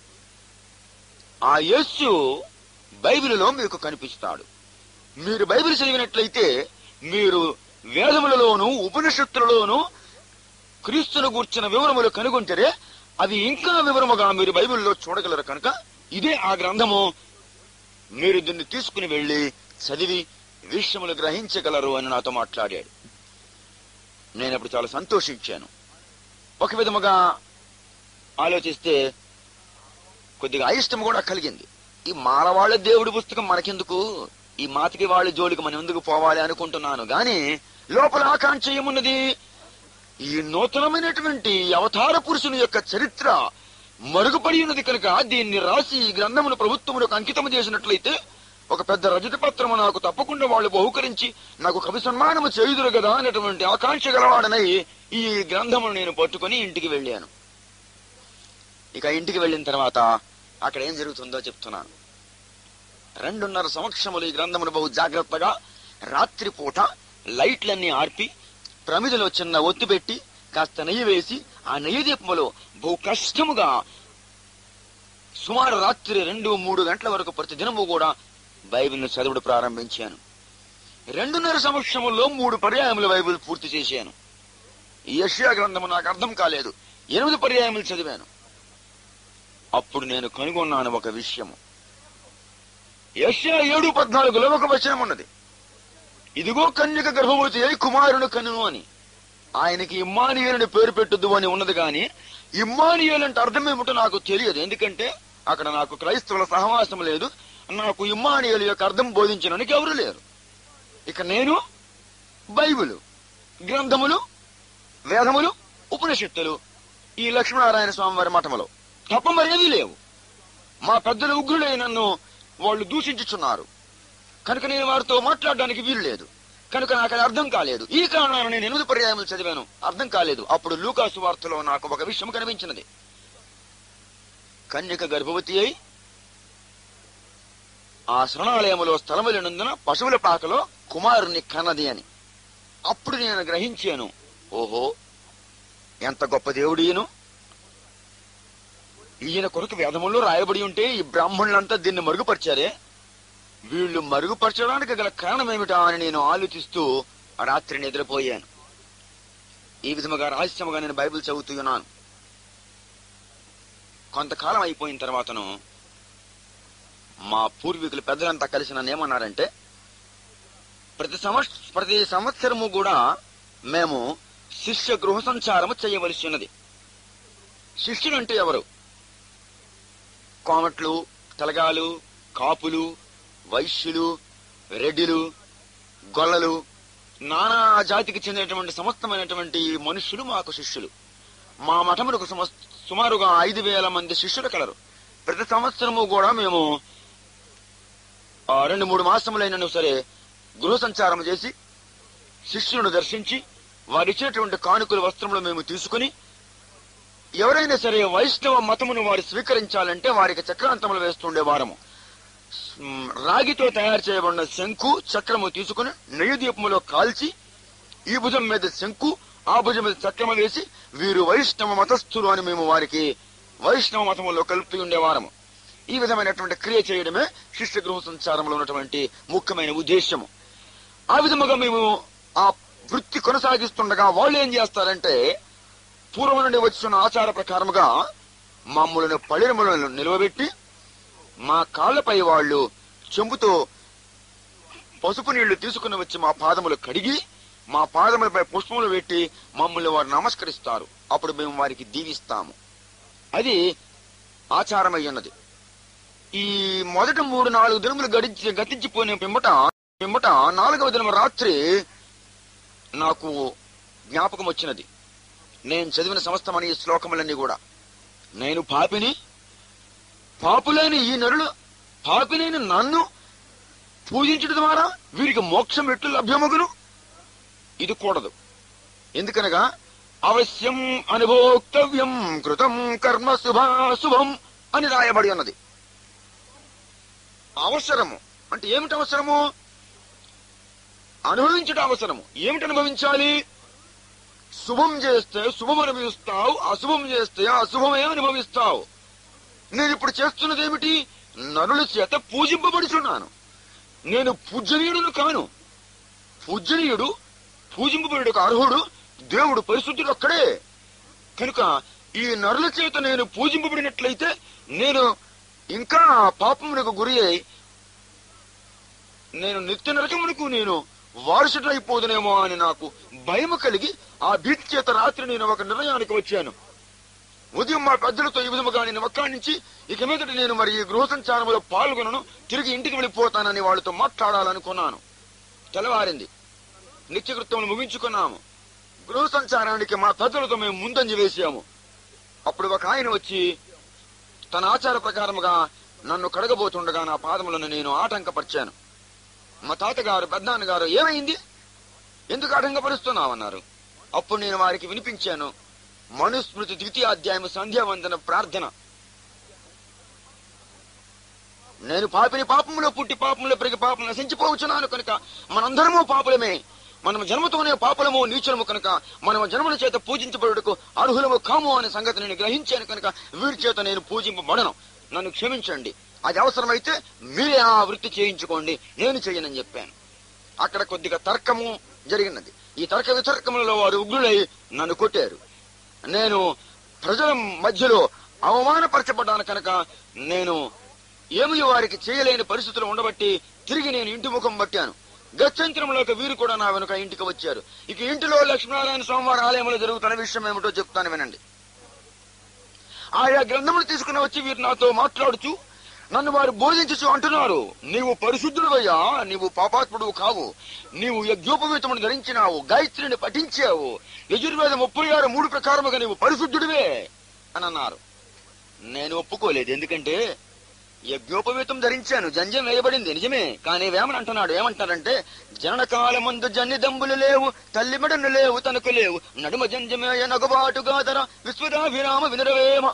ఆ యేసు బైబిలులో మీకు కనిపిస్తాడు మీరు బైబిల్ చదివినట్లయితే మీరు వేదములలోను ఉపనిషత్తులలోను క్రీస్తును గూర్చిన వివరములు కనుగొంటే అవి ఇంకా వివరముగా మీరు బైబిల్లో చూడగలరు కనుక ఇదే ఆ గ్రంథము మీరు దీన్ని తీసుకుని వెళ్లి చదివి విషయములు గ్రహించగలరు అని నాతో మాట్లాడాడు నేను అప్పుడు చాలా సంతోషించాను ఒక విధముగా ఆలోచిస్తే కొద్దిగా అయిష్టం కూడా కలిగింది ఈ మారవాళ్ళ దేవుడి పుస్తకం మనకెందుకు ఈ మాతికి వాళ్ళ జోలికి మనం ఎందుకు పోవాలి అనుకుంటున్నాను గాని లోపల ఆకాంక్ష ఏమున్నది ఈ నూతనమైనటువంటి అవతార పురుషుని యొక్క చరిత్ర మరుగుపడి ఉన్నది కనుక దీన్ని రాసి ఈ గ్రంథమును ప్రభుత్వములకు అంకితం చేసినట్లయితే ఒక పెద్ద రజత పత్రము నాకు తప్పకుండా వాళ్ళు బహుకరించి నాకు కవి సన్మానము చేయుదురు కదా అనేటువంటి ఆకాంక్ష గలవాడనై ఈ గ్రంథమును నేను పట్టుకొని ఇంటికి వెళ్ళాను ఇక ఇంటికి వెళ్ళిన తర్వాత అక్కడ ఏం జరుగుతుందో చెప్తున్నాను రెండున్నర సంవత్సరములు ఈ గ్రంథమును బహు జాగ్రత్తగా రాత్రిపూట లైట్లన్నీ ఆర్పి ప్రమిదలో చిన్న ఒత్తి పెట్టి కాస్త నెయ్యి వేసి ఆ నెయ్యి దీపములో బహు కష్టముగా సుమారు రాత్రి రెండు మూడు గంటల వరకు ప్రతి దినము కూడా బైబిల్ను చదువుడు ప్రారంభించాను రెండున్నర సంవత్సరముల్లో మూడు పర్యాయములు బైబిల్ పూర్తి చేశాను ఈ యెషయా గ్రంథము నాకు అర్థం కాలేదు ఎనిమిది పర్యాయములు చదివాను అప్పుడు నేను కనుగొన్నాను ఒక విషయము యెషయా ఏడు పద్నాలుగులో ఒక వచనం ఉన్నది ఇదిగో కన్యక గర్భవతి అయి కుమారుని కనును అని ఆయనకి ఇమ్మానియేలుని పేరు పెట్టుద్దు అని ఉన్నది గాని ఇమ్మానియేల్ అంటే అర్థం ఏమిటో నాకు తెలియదు ఎందుకంటే అక్కడ నాకు క్రైస్తవుల సహవాసం లేదు నాకు ఇమ్మానియేలు యొక్క అర్థం బోధించడానికి ఎవరు లేరు ఇక నేను బైబిలు గ్రంథములు వేదములు ఉపనిషత్తులు ఈ లక్ష్మీనారాయణ స్వామి వారి మఠములో తప్ప మరేమీ లేవు మా పెద్దలు ఉగ్రులై నన్ను వాళ్ళు దూషించుచున్నారు కనుక నేను వారితో మాట్లాడడానికి వీలు లేదు కనుక నాకు అది అర్థం కాలేదు ఈ కారణాన్ని నేను ఎనిమిది పర్యాయములు చదివాను అర్థం కాలేదు అప్పుడు లూకాసు వార్తలో నాకు ఒక విషయం కనిపించినది కన్యక గర్భవతి అయి ఆ శరణాలయములో స్థలములనందున పశువుల పాకలో కుమారుని కన్నది అని అప్పుడు నేను గ్రహించాను ఓహో ఎంత గొప్ప దేవుడు ఈయను ఈయన కొరకు వేదముల్లో రాయబడి ఉంటే ఈ బ్రాహ్మణులంతా దీన్ని మరుగుపరిచారే వీళ్ళు మరుగుపరచడానికి గల కారణం ఏమిటా అని నేను ఆలోచిస్తూ ఆ రాత్రి నిద్రపోయాను ఈ విధముగా రహస్యముగా నేను బైబిల్ చదువుతున్నాను కొంతకాలం అయిపోయిన తర్వాతను మా పూర్వీకులు పెద్దలంతా కలిసి నన్ను ఏమన్నారంటే ప్రతి సంవత్స ప్రతి సంవత్సరము కూడా మేము శిష్య గృహ సంచారము చేయవలసి ఉన్నది శిష్యులు అంటే ఎవరు కోమట్లు తలగాలు కాపులు వైశ్యులు రెడ్డిలు గొల్లలు నానా జాతికి చెందినటువంటి సమస్తమైనటువంటి మనుష్యులు మాకు శిష్యులు మా మఠములకు సమ- సుమారుగా ఐదు వేల మంది శిష్యులు కలరు ప్రతి సంవత్సరము కూడా మేము ఆ, రెండు మూడు మాసములైనను సరే గృహ సంచారం చేసి శిష్యులను దర్శించి వారిచ్చినటువంటి కానుకల వస్త్రములు మేము తీసుకుని ఎవరైనా సరే వైష్ణవ మతమును వారు స్వీకరించాలంటే వారికి చక్రాంతములు వేస్తుండే వారము మ్, రాగితో తయారు చేయబడిన శంకు చక్రము తీసుకుని నెయ్యి దీపములో కాల్చి ఈ భుజం మీద శంకు ఆ భుజం మీద చక్రమ వేసి వీరు వైష్ణవ మతస్థులు అని మేము వారికి వైష్ణవ మతములో కలుపుతూ ఉండేవారము ఈ విధమైనటువంటి క్రియ చేయడమే శిష్య గృహ సంచారంలో ఉన్నటువంటి ముఖ్యమైన ఉద్దేశము ఆ విధముగా మేము ఆ వృత్తి కొనసాగిస్తుండగా వాళ్ళు ఏం చేస్తారంటే పూర్వం నుండి వచ్చిన ఆచార ప్రకారముగా మమ్మల్ని పడిరములను నిలవబెట్టి మా కాళ్ళపై వాళ్ళు చెంబుతో పసుపు నీళ్లు తీసుకుని వచ్చి మా పాదములు కడిగి మా పాదములపై పుష్పములు పెట్టి మమ్మల్ని వారు నమస్కరిస్తారు అప్పుడు మేము వారికి దీవిస్తాము అది ఆచారమై ఉన్నది ఈ మొదటి మూడు నాలుగు దినములు గడించి గతించిపోయిన పిమ్మట పిమ్మట నాలుగవ దినం రాత్రి నాకు జ్ఞాపకం వచ్చినది నేను చదివిన సమస్తమని ఈ శ్లోకములన్నీ కూడా నేను పాపిని పాపులైన ఈ నరులు పాపినైన నన్ను పూజించడం ద్వారా వీరికి మోక్షం ఎట్లు లభ్యమగును ఇది కూడదు ఎందుకనగా అవశ్యం అనుభోక్తవ్యం కృతం కర్మ శుభాశుభం అని రాయబడి ఉన్నది అవసరము అంటే ఏమిటి అవసరము అనుభవించడం అవసరము ఏమిటి అనుభవించాలి శుభం చేస్తే శుభం అనుభవిస్తావు అశుభం చేస్తే అశుభమే అనుభవిస్తావు నేను ఇప్పుడు చేస్తున్నది ఏమిటి నరుల చేత పూజింపబడుచున్నాను నేను పూజనీయుడును కాను పూజనీయుడు పూజింపబడుటకు అర్హుడు దేవుడు పరిశుద్ధుడు ఒక్కడే కనుక ఈ నరుల చేత నేను పూజింపబడినట్లయితే నేను ఇంకా పాపమునకు గురి అయి నేను నిత్య నరకమునకు నేను వారసుడైపోదునేమో అని నాకు భయము కలిగి ఆ భీతి చేత రాత్రి నేను ఒక నిర్ణయానికి వచ్చాను ఉదయం మా పెద్దలతో ఈ విధముగా నేను ఒక్కడి నుంచి ఇక మీదట నేను మరి ఈ గృహ సంచారంలో పాల్గొనను తిరిగి ఇంటికి వెళ్ళిపోతానని వాళ్ళతో మాట్లాడాలనుకున్నాను తెల్లవారింది నిత్యకృత్యములు ముగించుకున్నాము గృహ సంచారానికి మా పెద్దలతో మేము ముందంజ వేసాము అప్పుడు ఒక ఆయన వచ్చి తన ఆచార ప్రకారముగా నన్ను కడగబోతుండగా నా పాదములను నేను ఆటంకపరిచాను మా తాతగారు పెద్దనాన్నగారు ఏమైంది ఎందుకు ఆటంకపరుస్తున్నామన్నారు అప్పుడు నేను వారికి వినిపించాను మనుస్మృతి ద్వితీయాధ్యాయం సంధ్యావందన ప్రార్థన నేను పాపిని పాపంలో పుట్టి పాపంలో పెరిగి పాపం నశించిపోవచ్చున్నాను కనుక మనందరము పాపులమే మనం జన్మతోనే పాపులము నీచులము కనుక మనం జన్మల చేత పూజించబడుటకు అర్హులము కాము అనే సంగతి నేను గ్రహించాను కనుక వీరి చేత నేను పూజింపబడను నన్ను క్షమించండి అది అవసరమైతే మీరే ఆ వృత్తి చేయించుకోండి నేను చేయనని చెప్పాను అక్కడ కొద్దిగా తర్కము జరిగినది ఈ తర్క వితర్కములలో వారు ఉగ్రులై నన్ను కొట్టారు నేను ప్రజల మధ్యలో అవమానపరచబడ్డాను కనుక నేను ఏమి వారికి చేయలేని పరిస్థితులు ఉండబట్టి తిరిగి నేను ఇంటి ముఖం పట్టాను గత్యంతరంలోకి వీరు కూడా నా వెనుక ఇంటికి వచ్చారు ఇక ఇంటిలో లక్ష్మీనారాయణ స్వామివారి ఆలయంలో జరుగుతున్న విషయం ఏమిటో చెప్తాను వినండి ఆయా గ్రంథములు తీసుకుని వచ్చి వీరు నాతో మాట్లాడుచు నన్ను వారు బోధించచ్చు అంటున్నారు నీవు పరిశుద్ధుడువయ్యా నీవు పాపాత్ముడు కావు నీవు యజ్ఞోపవీతమును ధరించినావు గాయత్రిని పఠించావు యజుర్వేద ముప్పై ఆరు మూడు ప్రకారముగా నీవు పరిశుద్ధుడివే అని అన్నారు నేను ఒప్పుకోలేదు ఎందుకంటే యజ్ఞోపవీతం ధరించాను జంజం వేయబడింది నిజమే కానీ వేమని అంటున్నాడు ఏమంటారంటే జనన కాలమందు జన్ని దంబులు లేవు తల్లి మెడను లేవు తనకు లేవు నడుమ జంజమేయ నగబాటుగా ధర విశ్వదాభిరామ వినరవేమ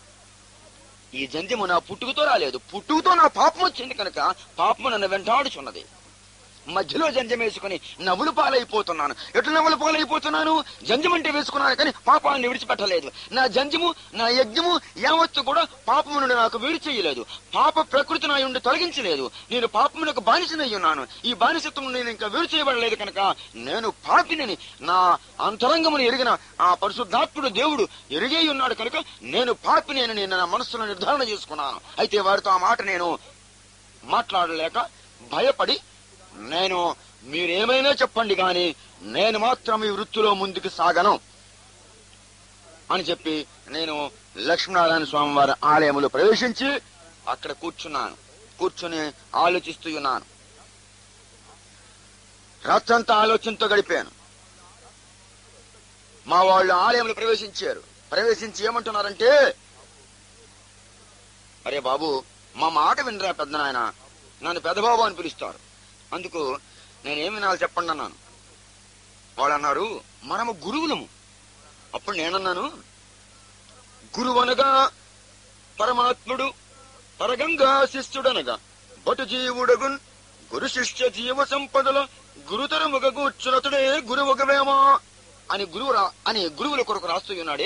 ఈ జంధ్యము నా పుట్టుకతో రాలేదు పుట్టుకతో నా పాపం వచ్చింది కనుక పాపము నన్ను వెంటాడుచున్నది మధ్యలో జంజం వేసుకుని నవ్వులు పాలైపోతున్నాను ఎటు నవ్వులు పాలైపోతున్నాను జంజం అంటే వేసుకున్నాను కానీ పాపాన్ని విడిచిపెట్టలేదు నా జంజము నా యజ్ఞము యావత్తు కూడా పాపము నుండి నాకు వేరు చేయలేదు పాప ప్రకృతి నా నుండి తొలగించలేదు నేను పాపమునకు బానిసనై ఉన్నాను ఈ బానిసత్వం నేను ఇంకా వేరు చేయబడలేదు కనుక నేను పాపిని నా అంతరంగమును ఎరిగిన ఆ పరిశుద్ధాత్ముడు దేవుడు ఎరిగే ఉన్నాడు కనుక నేను పాపిని అని నేను నా మనస్సులో నిర్ధారణ చేసుకున్నాను అయితే వారితో ఆ మాట నేను మాట్లాడలేక భయపడి నేను మీరేమైనా చెప్పండి గాని నేను మాత్రం ఈ వృత్తిలో ముందుకు సాగను అని చెప్పి నేను లక్ష్మీనారాయణ స్వామి వారి ఆలయములో ప్రవేశించి అక్కడ కూర్చున్నాను కూర్చుని ఆలోచిస్తూ ఉన్నాను రాత్రంతా ఆలోచనతో గడిపాను మా వాళ్ళు ఆలయంలో ప్రవేశించారు ప్రవేశించి ఏమంటున్నారంటే అరే బాబు మా మాట వినరా పెద్ద నాయన నన్ను పెద్దబాబు అని పిలుస్తారు అందుకు నేనేం వినాలి చెప్పండి అన్నాను వాళ్ళు అన్నారు మనము గురువులము అప్పుడు నేనన్నాను గురువనగా పరమాత్ముడు పరగంగా శిష్యుడనగా బటు జీవుడగున్ గురు శిష్య జీవ సంపదల గురుతరముగ కూర్చునతుడే గురువుగవేమా అని గురువు రా- అని గురువుల కొరకు రాస్తూ ఉన్నాడే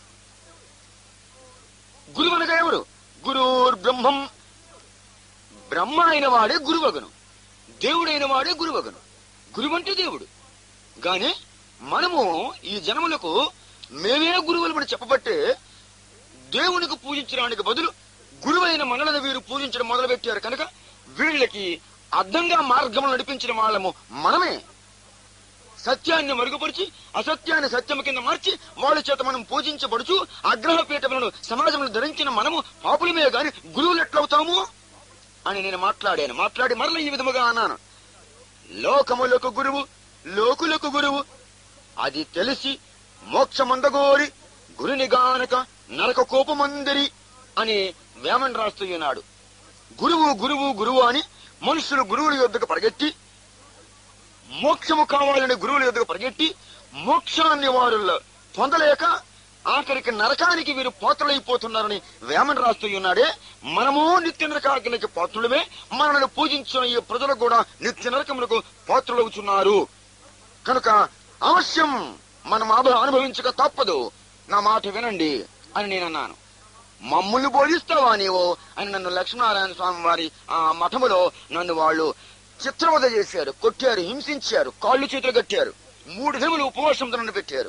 గురువు అనగా ఎవరు గురుర్ బ్రహ్మం బ్రహ్మ అయిన వాడే గురువగను దేవుడైన వాడే గురువగను గురువు అంటే దేవుడు గాని మనము ఈ జనములకు మేమే గురువులమని చెప్పబట్టే దేవునికి పూజించడానికి బదులు గురువైన మనలను వీరు పూజించడం మొదలు పెట్టారు కనుక వీళ్ళకి అర్థంగా మార్గం నడిపించిన వాళ్ళము మనమే సత్యాన్ని మరుగుపరిచి అసత్యాన్ని సత్యం కింద మార్చి వాళ్ళ చేత మనం పూజించబడుచు అగ్రహ పీఠములను సమాజంలో ధరించిన మనము పాపులమే గాని గురువులు ఎట్లవుతాము అని నేను మాట్లాడాను మాట్లాడి మరల ఈ విధముగా అన్నాను లోకములకు గురువు లోకులకు గురువు అది తెలిసి మోక్షమందగోరి గురుని గానక నరక కోపమందిరి అని వేమన్ రాస్తూ ఉన్నాడు గురువు గురువు గురువు అని మనుషులు గురువుల యొద్దకు పరిగెత్తి మోక్షము కావాలని గురువుల యొద్దకు పరిగెట్టి మోక్షాన్ని వారు పొందలేక ఆఖరికి నరకానికి వీరు పాత్రలైపోతున్నారని వేమన్ రాస్తూ ఉన్నాడే మనము నిత్య నరకాగ్నికి పాత్రులమే మనల్ని పూజించిన ఈ ప్రజలకు కూడా నిత్య నరకములకు పాత్రులవుతున్నారు కనుక అవశ్యం మనం అభ- అనుభవించక తప్పదు నా మాట వినండి అని నేను అన్నాను మమ్మల్ని బోధిస్తావా నీవు అని నన్ను లక్ష్మీనారాయణ స్వామి వారి ఆ మఠములో నన్ను వాళ్ళు చిత్రవద చేశారు కొట్టారు హింసించారు కాళ్ళు చేతులు కట్టారు మూడు దినములు ఉపవాసంతో నన్ను పెట్టారు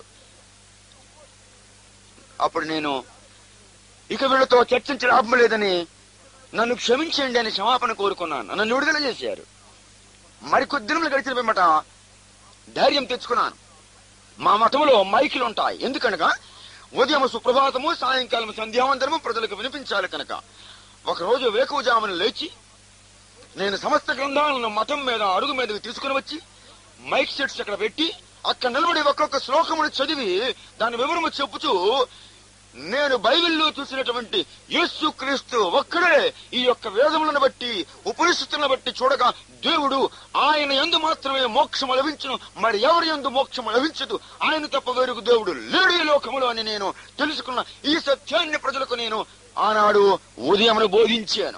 అప్పుడు నేను ఇక వీళ్ళతో చర్చించే లాభం లేదని నన్ను క్షమించండి అని క్షమాపణ కోరుకున్నాను నన్ను విడుదల చేశారు మరికొద్ది దినములు గడిచిన పిమ్మట ధైర్యం తెచ్చుకున్నాను మా మఠంలో మైకులు ఉంటాయి ఎందుకనగా ఉదయం సుప్రభాతము సాయంకాలం సంధ్యావందనము ప్రజలకు వినిపించాలి కనుక ఒకరోజు వేకువజామున లేచి నేను సమస్త గ్రంథాలను మఠం మీద అడుగు మీదకి తీసుకుని వచ్చి మైక్ సెట్స్ అక్కడ పెట్టి అక్కడ నిలబడి ఒక్కొక్క శ్లోకమును చదివి దాని వివరము చెప్పుచూ నేను బైబిల్లో చూసినటువంటి యేసు క్రీస్తు ఒక్కడే ఈ యొక్క వేదములను బట్టి ఉపనిషత్తులను బట్టి చూడగా దేవుడు ఆయన ఎందు మాత్రమే మోక్షం లభించును మరి ఎవరి ఎందు మోక్షం లభించదు ఆయన తప్ప వేరుకు దేవుడు లేడు ఈ లోకములో అని నేను తెలుసుకున్న ఈ సత్యాన్ని ప్రజలకు నేను ఆనాడు ఉదయమును బోధించాను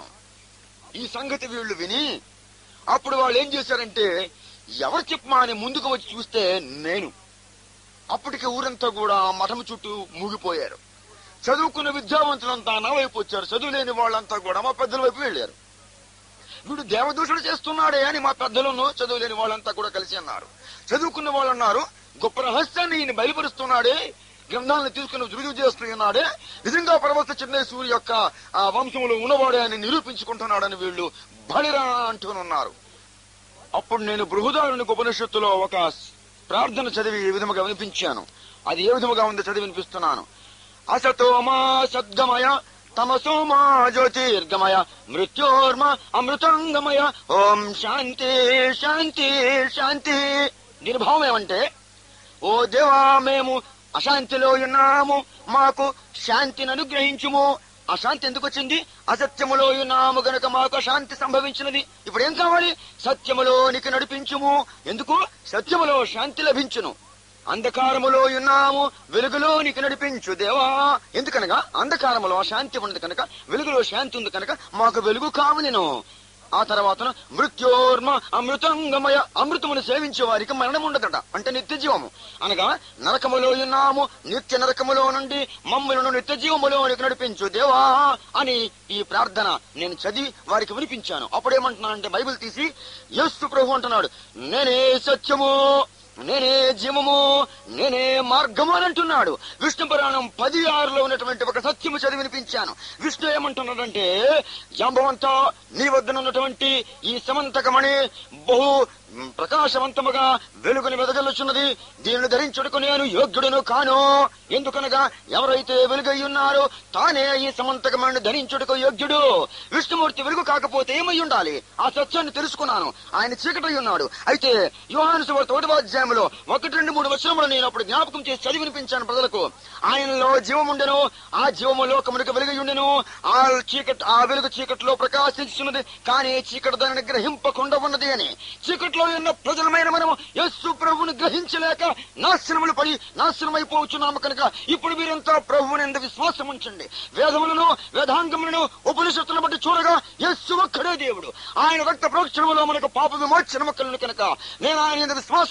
ఈ సంగతి వీళ్ళు విని అప్పుడు వాళ్ళు ఏం చేశారంటే ఎవరు చెప్పమా అని ముందుకు వచ్చి చూస్తే నేను అప్పటికి ఊరంతా కూడా మఠము చుట్టూ మూగిపోయారు చదువుకున్న విద్యావంతులంతా నా వైపు వచ్చారు చదువు లేని వాళ్ళంతా కూడా మా పెద్దల వైపు వెళ్ళారు వీడు దేవదూషణ చేస్తున్నాడే అని మా పెద్దలను చదువు లేని వాళ్ళంతా కూడా కలిసి అన్నారు చదువుకున్న వాళ్ళు అన్నారు గొప్ప రహస్యాన్ని ఈయన బయలుపరుస్తున్నాడే గ్రంథాలను తీసుకుని రుజువు చేస్తున్నాడే నిజంగా పరమస్థ చిన్నేశ్వరి యొక్క ఆ వంశంలో ఉన్నవాడే అని నిరూపించుకుంటున్నాడని వీళ్ళు బలిరా అంటూనున్నారు అప్పుడు నేను బృహదారుని ఉపనిషత్తులో ఒక ప్రార్థన చదివి ఈ విధముగా వినిపించాను అది ఏ విధముగా ఉందో చదివి వినిపిస్తున్నాను అసతో మా సద్గమయ తమసో మా జ్యోతిర్గమయ మృత్యోర్మ అమృతంగమయ ఓం శాంతి శాంతి శాంతి దీని భావం ఏమంటే ఓ దేవా మేము అశాంతిలో ఉన్నాము మాకు శాంతిని అనుగ్రహించుము అశాంతి ఎందుకు వచ్చింది అసత్యములో ఉన్నాము గనుక మాకు అశాంతి సంభవించినది ఇప్పుడు ఏం కావాలి సత్యములోనికి నడిపించుము ఎందుకు సత్యములో శాంతి లభించును అంధకారములో ఉన్నాము వెలుగులోనికి నడిపించు దేవా ఎందుకనగా అంధకారములో శాంతి ఉన్నది కనుక వెలుగులో శాంతి ఉంది కనుక మాకు వెలుగు కావలను ఆ తర్వాత మృత్యోర్మ అమృతంగమయ అమృతమును సేవించే వారికి మరణం ఉండదట అంటే నిత్య జీవము అనగా నరకములో ఉన్నాము నిత్య నరకములో నుండి మమ్మలను నిత్య జీవములోనికి నడిపించు దేవా అని ఈ ప్రార్థన నేను చదివి వారికి వినిపించాను అప్పుడేమంటున్నానంటే బైబిల్ తీసి యేసు ప్రభు అంటున్నాడు నేనే సత్యము నేనే జీవము నేనే మార్గము అని అంటున్నాడు విష్ణు పురాణం పది ఆరులో ఉన్నటువంటి ఒక సత్యము చదివి వినిపించాను విష్ణు ఏమంటున్నాడంటే జాంబవంతా నీ వద్దన ఉన్నటువంటి ఈ సమంతకమణి బహు మ్, ప్రకాశవంతముగా వెలుగుని వెదజల్లుచున్నది దీనిని ధరించుటకు నేను యోగ్యుడును కాను ఎందుకనగా ఎవరైతే వెలుగై ఉన్నారో తానే ఈ సమంతకమణిని ధరించుటకు యోగ్యుడు విష్ణుమూర్తి వెలుగు కాకపోతే ఏమై ఉండాలి ఆ సత్యాన్ని తెలుసుకున్నాను ఆయన చీకటై ఉన్నాడు అయితే యోహాను సువార్త ఒకటవ అధ్యాయంలో ఒకటి రెండు మూడు వచనములు నేను అప్పుడు జ్ఞాపకం చేసి చదివి వినిపించాను ప్రజలకు ఆయనలో జీవముండెను ఆ జీవము లోకమునికి వెలుగై ఉండెను ఆ చీకటి ఆ వెలుగు చీకటిలో ప్రకాశించున్నది కానీ చీకటి దానిని గ్రహింపకుండా ఉన్నది అని చీకటిలో ఉన్న ప్రజలమైన మనము యేసు ప్రభువుని గ్రహించలేక నాశనములు పడి నాశనమైపోవచ్చున్నాము కనుక ఇప్పుడు మీరంతా ప్రభువుని ఎందు విశ్వాసం ఉంచండి వేదములను వేదాంగములను ఉపనిషత్తులను బట్టి చూడగా యేసు ఒక్కడే దేవుడు ఆయన రక్త ప్రోక్షణములో మనకు పాప విమోచన కలను కనుక నేను ఆయన ఎందు విశ్వాసం ఉంచున్నాను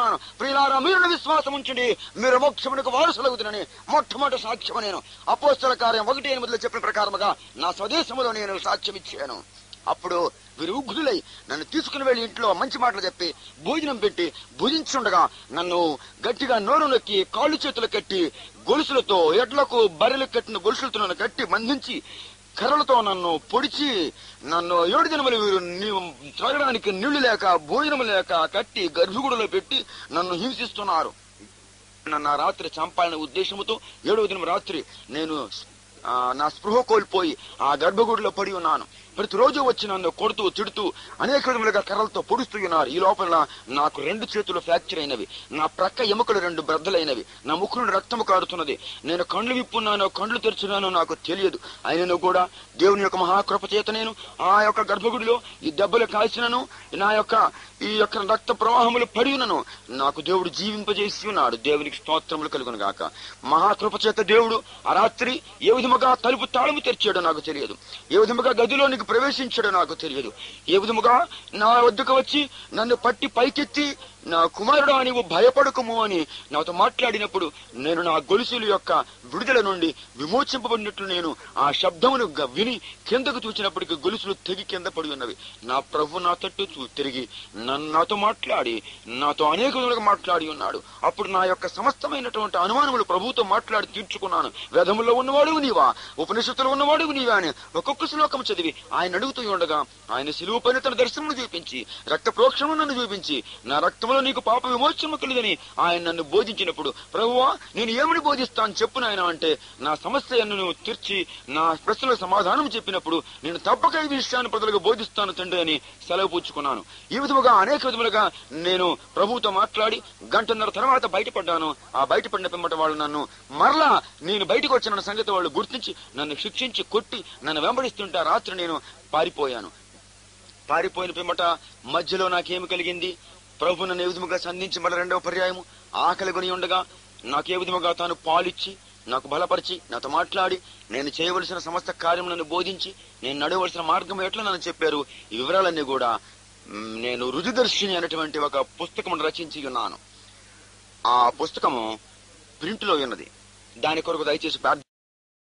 చెప్పుచున్నాను ప్రియులారా మీరు విశ్వాసం ఉంచండి మీరు మోక్షమునకు వారసులగుతునని మొట్టమొదటి సాక్ష్యం నేను అపోస్తల కార్యం ఒకటి ఎనిమిదిలో చెప్పిన ప్రకారముగా నా స్వదేశంలో నేను సాక్ష్యం ఇచ్చాను అప్పుడు వీరు ఉగ్రులై నన్ను తీసుకుని వెళ్ళి ఇంట్లో మంచి మాటలు చెప్పి భోజనం పెట్టి భుజించుండగా నన్ను గట్టిగా నోరు నొక్కి కాళ్ళు చేతులు కట్టి గొలుసులతో ఎడ్లకు బర్రెలు కట్టిన గొలుసులతో నన్ను కట్టి బంధించి కర్రలతో నన్ను పొడిచి నన్ను ఏడు దినములు వీరు నీ- త్రాగడానికి నీళ్లు లేక భోజనం లేక కట్టి గర్భగుడిలో పెట్టి నన్ను హింసిస్తున్నారు నన్ను ఆ రాత్రి చంపాలనే ఉద్దేశంతో ఏడవ దినం రాత్రి నేను ఆ, నా స్పృహ కోల్పోయి ఆ గర్భగుడిలో పడి ఉన్నాను ప్రతిరోజు వచ్చి నన్ను కొడుతూ తిడుతూ అనేక విధములుగా కర్రలతో పొడుస్తూ ఉన్నారు ఈ లోపల నాకు రెండు చేతులు ఫ్రాక్చర్ అయినవి నా ప్రక్క ఎముకలు రెండు బ్రద్దలైనవి నా ముక్కు నుండి రక్తము కారుతున్నది నేను కండ్లు విప్పున్నానో కండ్లు తెరుచున్నానో నాకు తెలియదు అయినను కూడా దేవుని యొక్క మహాకృప చేత నేను ఆ యొక్క గర్భగుడిలో ఈ దెబ్బలు కాల్చినను నా యొక్క ఈ యొక్క రక్త ప్రవాహములు పడి ఉన్నను నాకు దేవుడు జీవింపజేసి ఉన్నాడు దేవునికి స్తోత్రములు కలుగును గాక మహాకృప చేత దేవుడు ఆ రాత్రి ఏ విధముగా తలుపు తాళము తెరిచాడో నాకు తెలియదు ఏ విధముగా గదిలోనికి ప్రవేశించాడో నాకు తెలియదు ఏ విధముగా నా వద్దకు వచ్చి నన్ను పట్టి పైకెత్తి నా కుమారుడా నీవు భయపడకము అని నాతో మాట్లాడినప్పుడు నేను నా గొలుసుల యొక్క విడుదల నుండి విమోచింపబడినట్లు నేను ఆ శబ్దమును గ- విని కిందకు చూచినప్పటికీ గొలుసులు తెగి కింద పడి ఉన్నవి నా ప్రభు నా తట్టు చూ- తిరిగి నన్ను నాతో మాట్లాడి నాతో అనేక విధములుగా మాట్లాడి ఉన్నాడు అప్పుడు నా యొక్క సమస్తమైనటువంటి అనుమానములు ప్రభుతో మాట్లాడి తీర్చుకున్నాను వేదములో ఉన్నవాడు నీవా ఉపనిషత్తులో ఉన్నవాడు నీవా అని ఒక్కొక్క శ్లోకం చదివి ఆయన అడుగుతూ ఉండగా ఆయన సిలువు పైన తన దర్శనము చూపించి రక్త ప్రోక్షము నన్ను చూపించి నా రక్తంలో నీకు పాప విమోచనము కలిదని ఆయన నన్ను బోధించినప్పుడు ప్రభువా నేను ఏమని బోధిస్తాను చెప్పు నాయన అంటే నా సమస్యను నువ్వు తీర్చి నా ప్రశ్నలకు సమాధానం చెప్పినప్పుడు నేను తప్పక ఈ విషయాన్ని ప్రజలకు బోధిస్తాను తండ్రి అని సెలవు పుచ్చుకున్నాను ఈ విధముగా అనేక విధములుగా నేను ప్రభువుతో మాట్లాడి గంటన్నర తర్వాత బయటపడ్డాను ఆ బయటపడిన పిమ్మట వాళ్ళు నన్ను మరలా నేను బయటకు వచ్చిన సంగతి వాళ్ళు గుర్తించి నన్ను శిక్షించి కొట్టి నన్ను వెంబడిస్తుంటే ఆ రాత్రి నేను పారిపోయాను పారిపోయిన పిమ్మట మధ్యలో నాకేమి కలిగింది ప్రభు నన్ను ఏ విధముగా సంధించి మళ్ళీ రెండవ పర్యాయము ఆకలి కొని ఉండగా నాకు ఏ విధముగా తాను పాలిచ్చి నాకు బలపరిచి నాతో మాట్లాడి నేను చేయవలసిన సమస్త కార్యం నన్ను బోధించి నేను నడవలసిన మార్గం ఎట్లా నన్ను చెప్పారు ఈ వివరాలన్నీ కూడా మ్, నేను రుజుదర్శిని అనేటువంటి ఒక పుస్తకం రచించి ఉన్నాను ఆ పుస్తకము ప్రింట్ లో ఉన్నది దాని కొరకు దయచేసి ప్రార్థన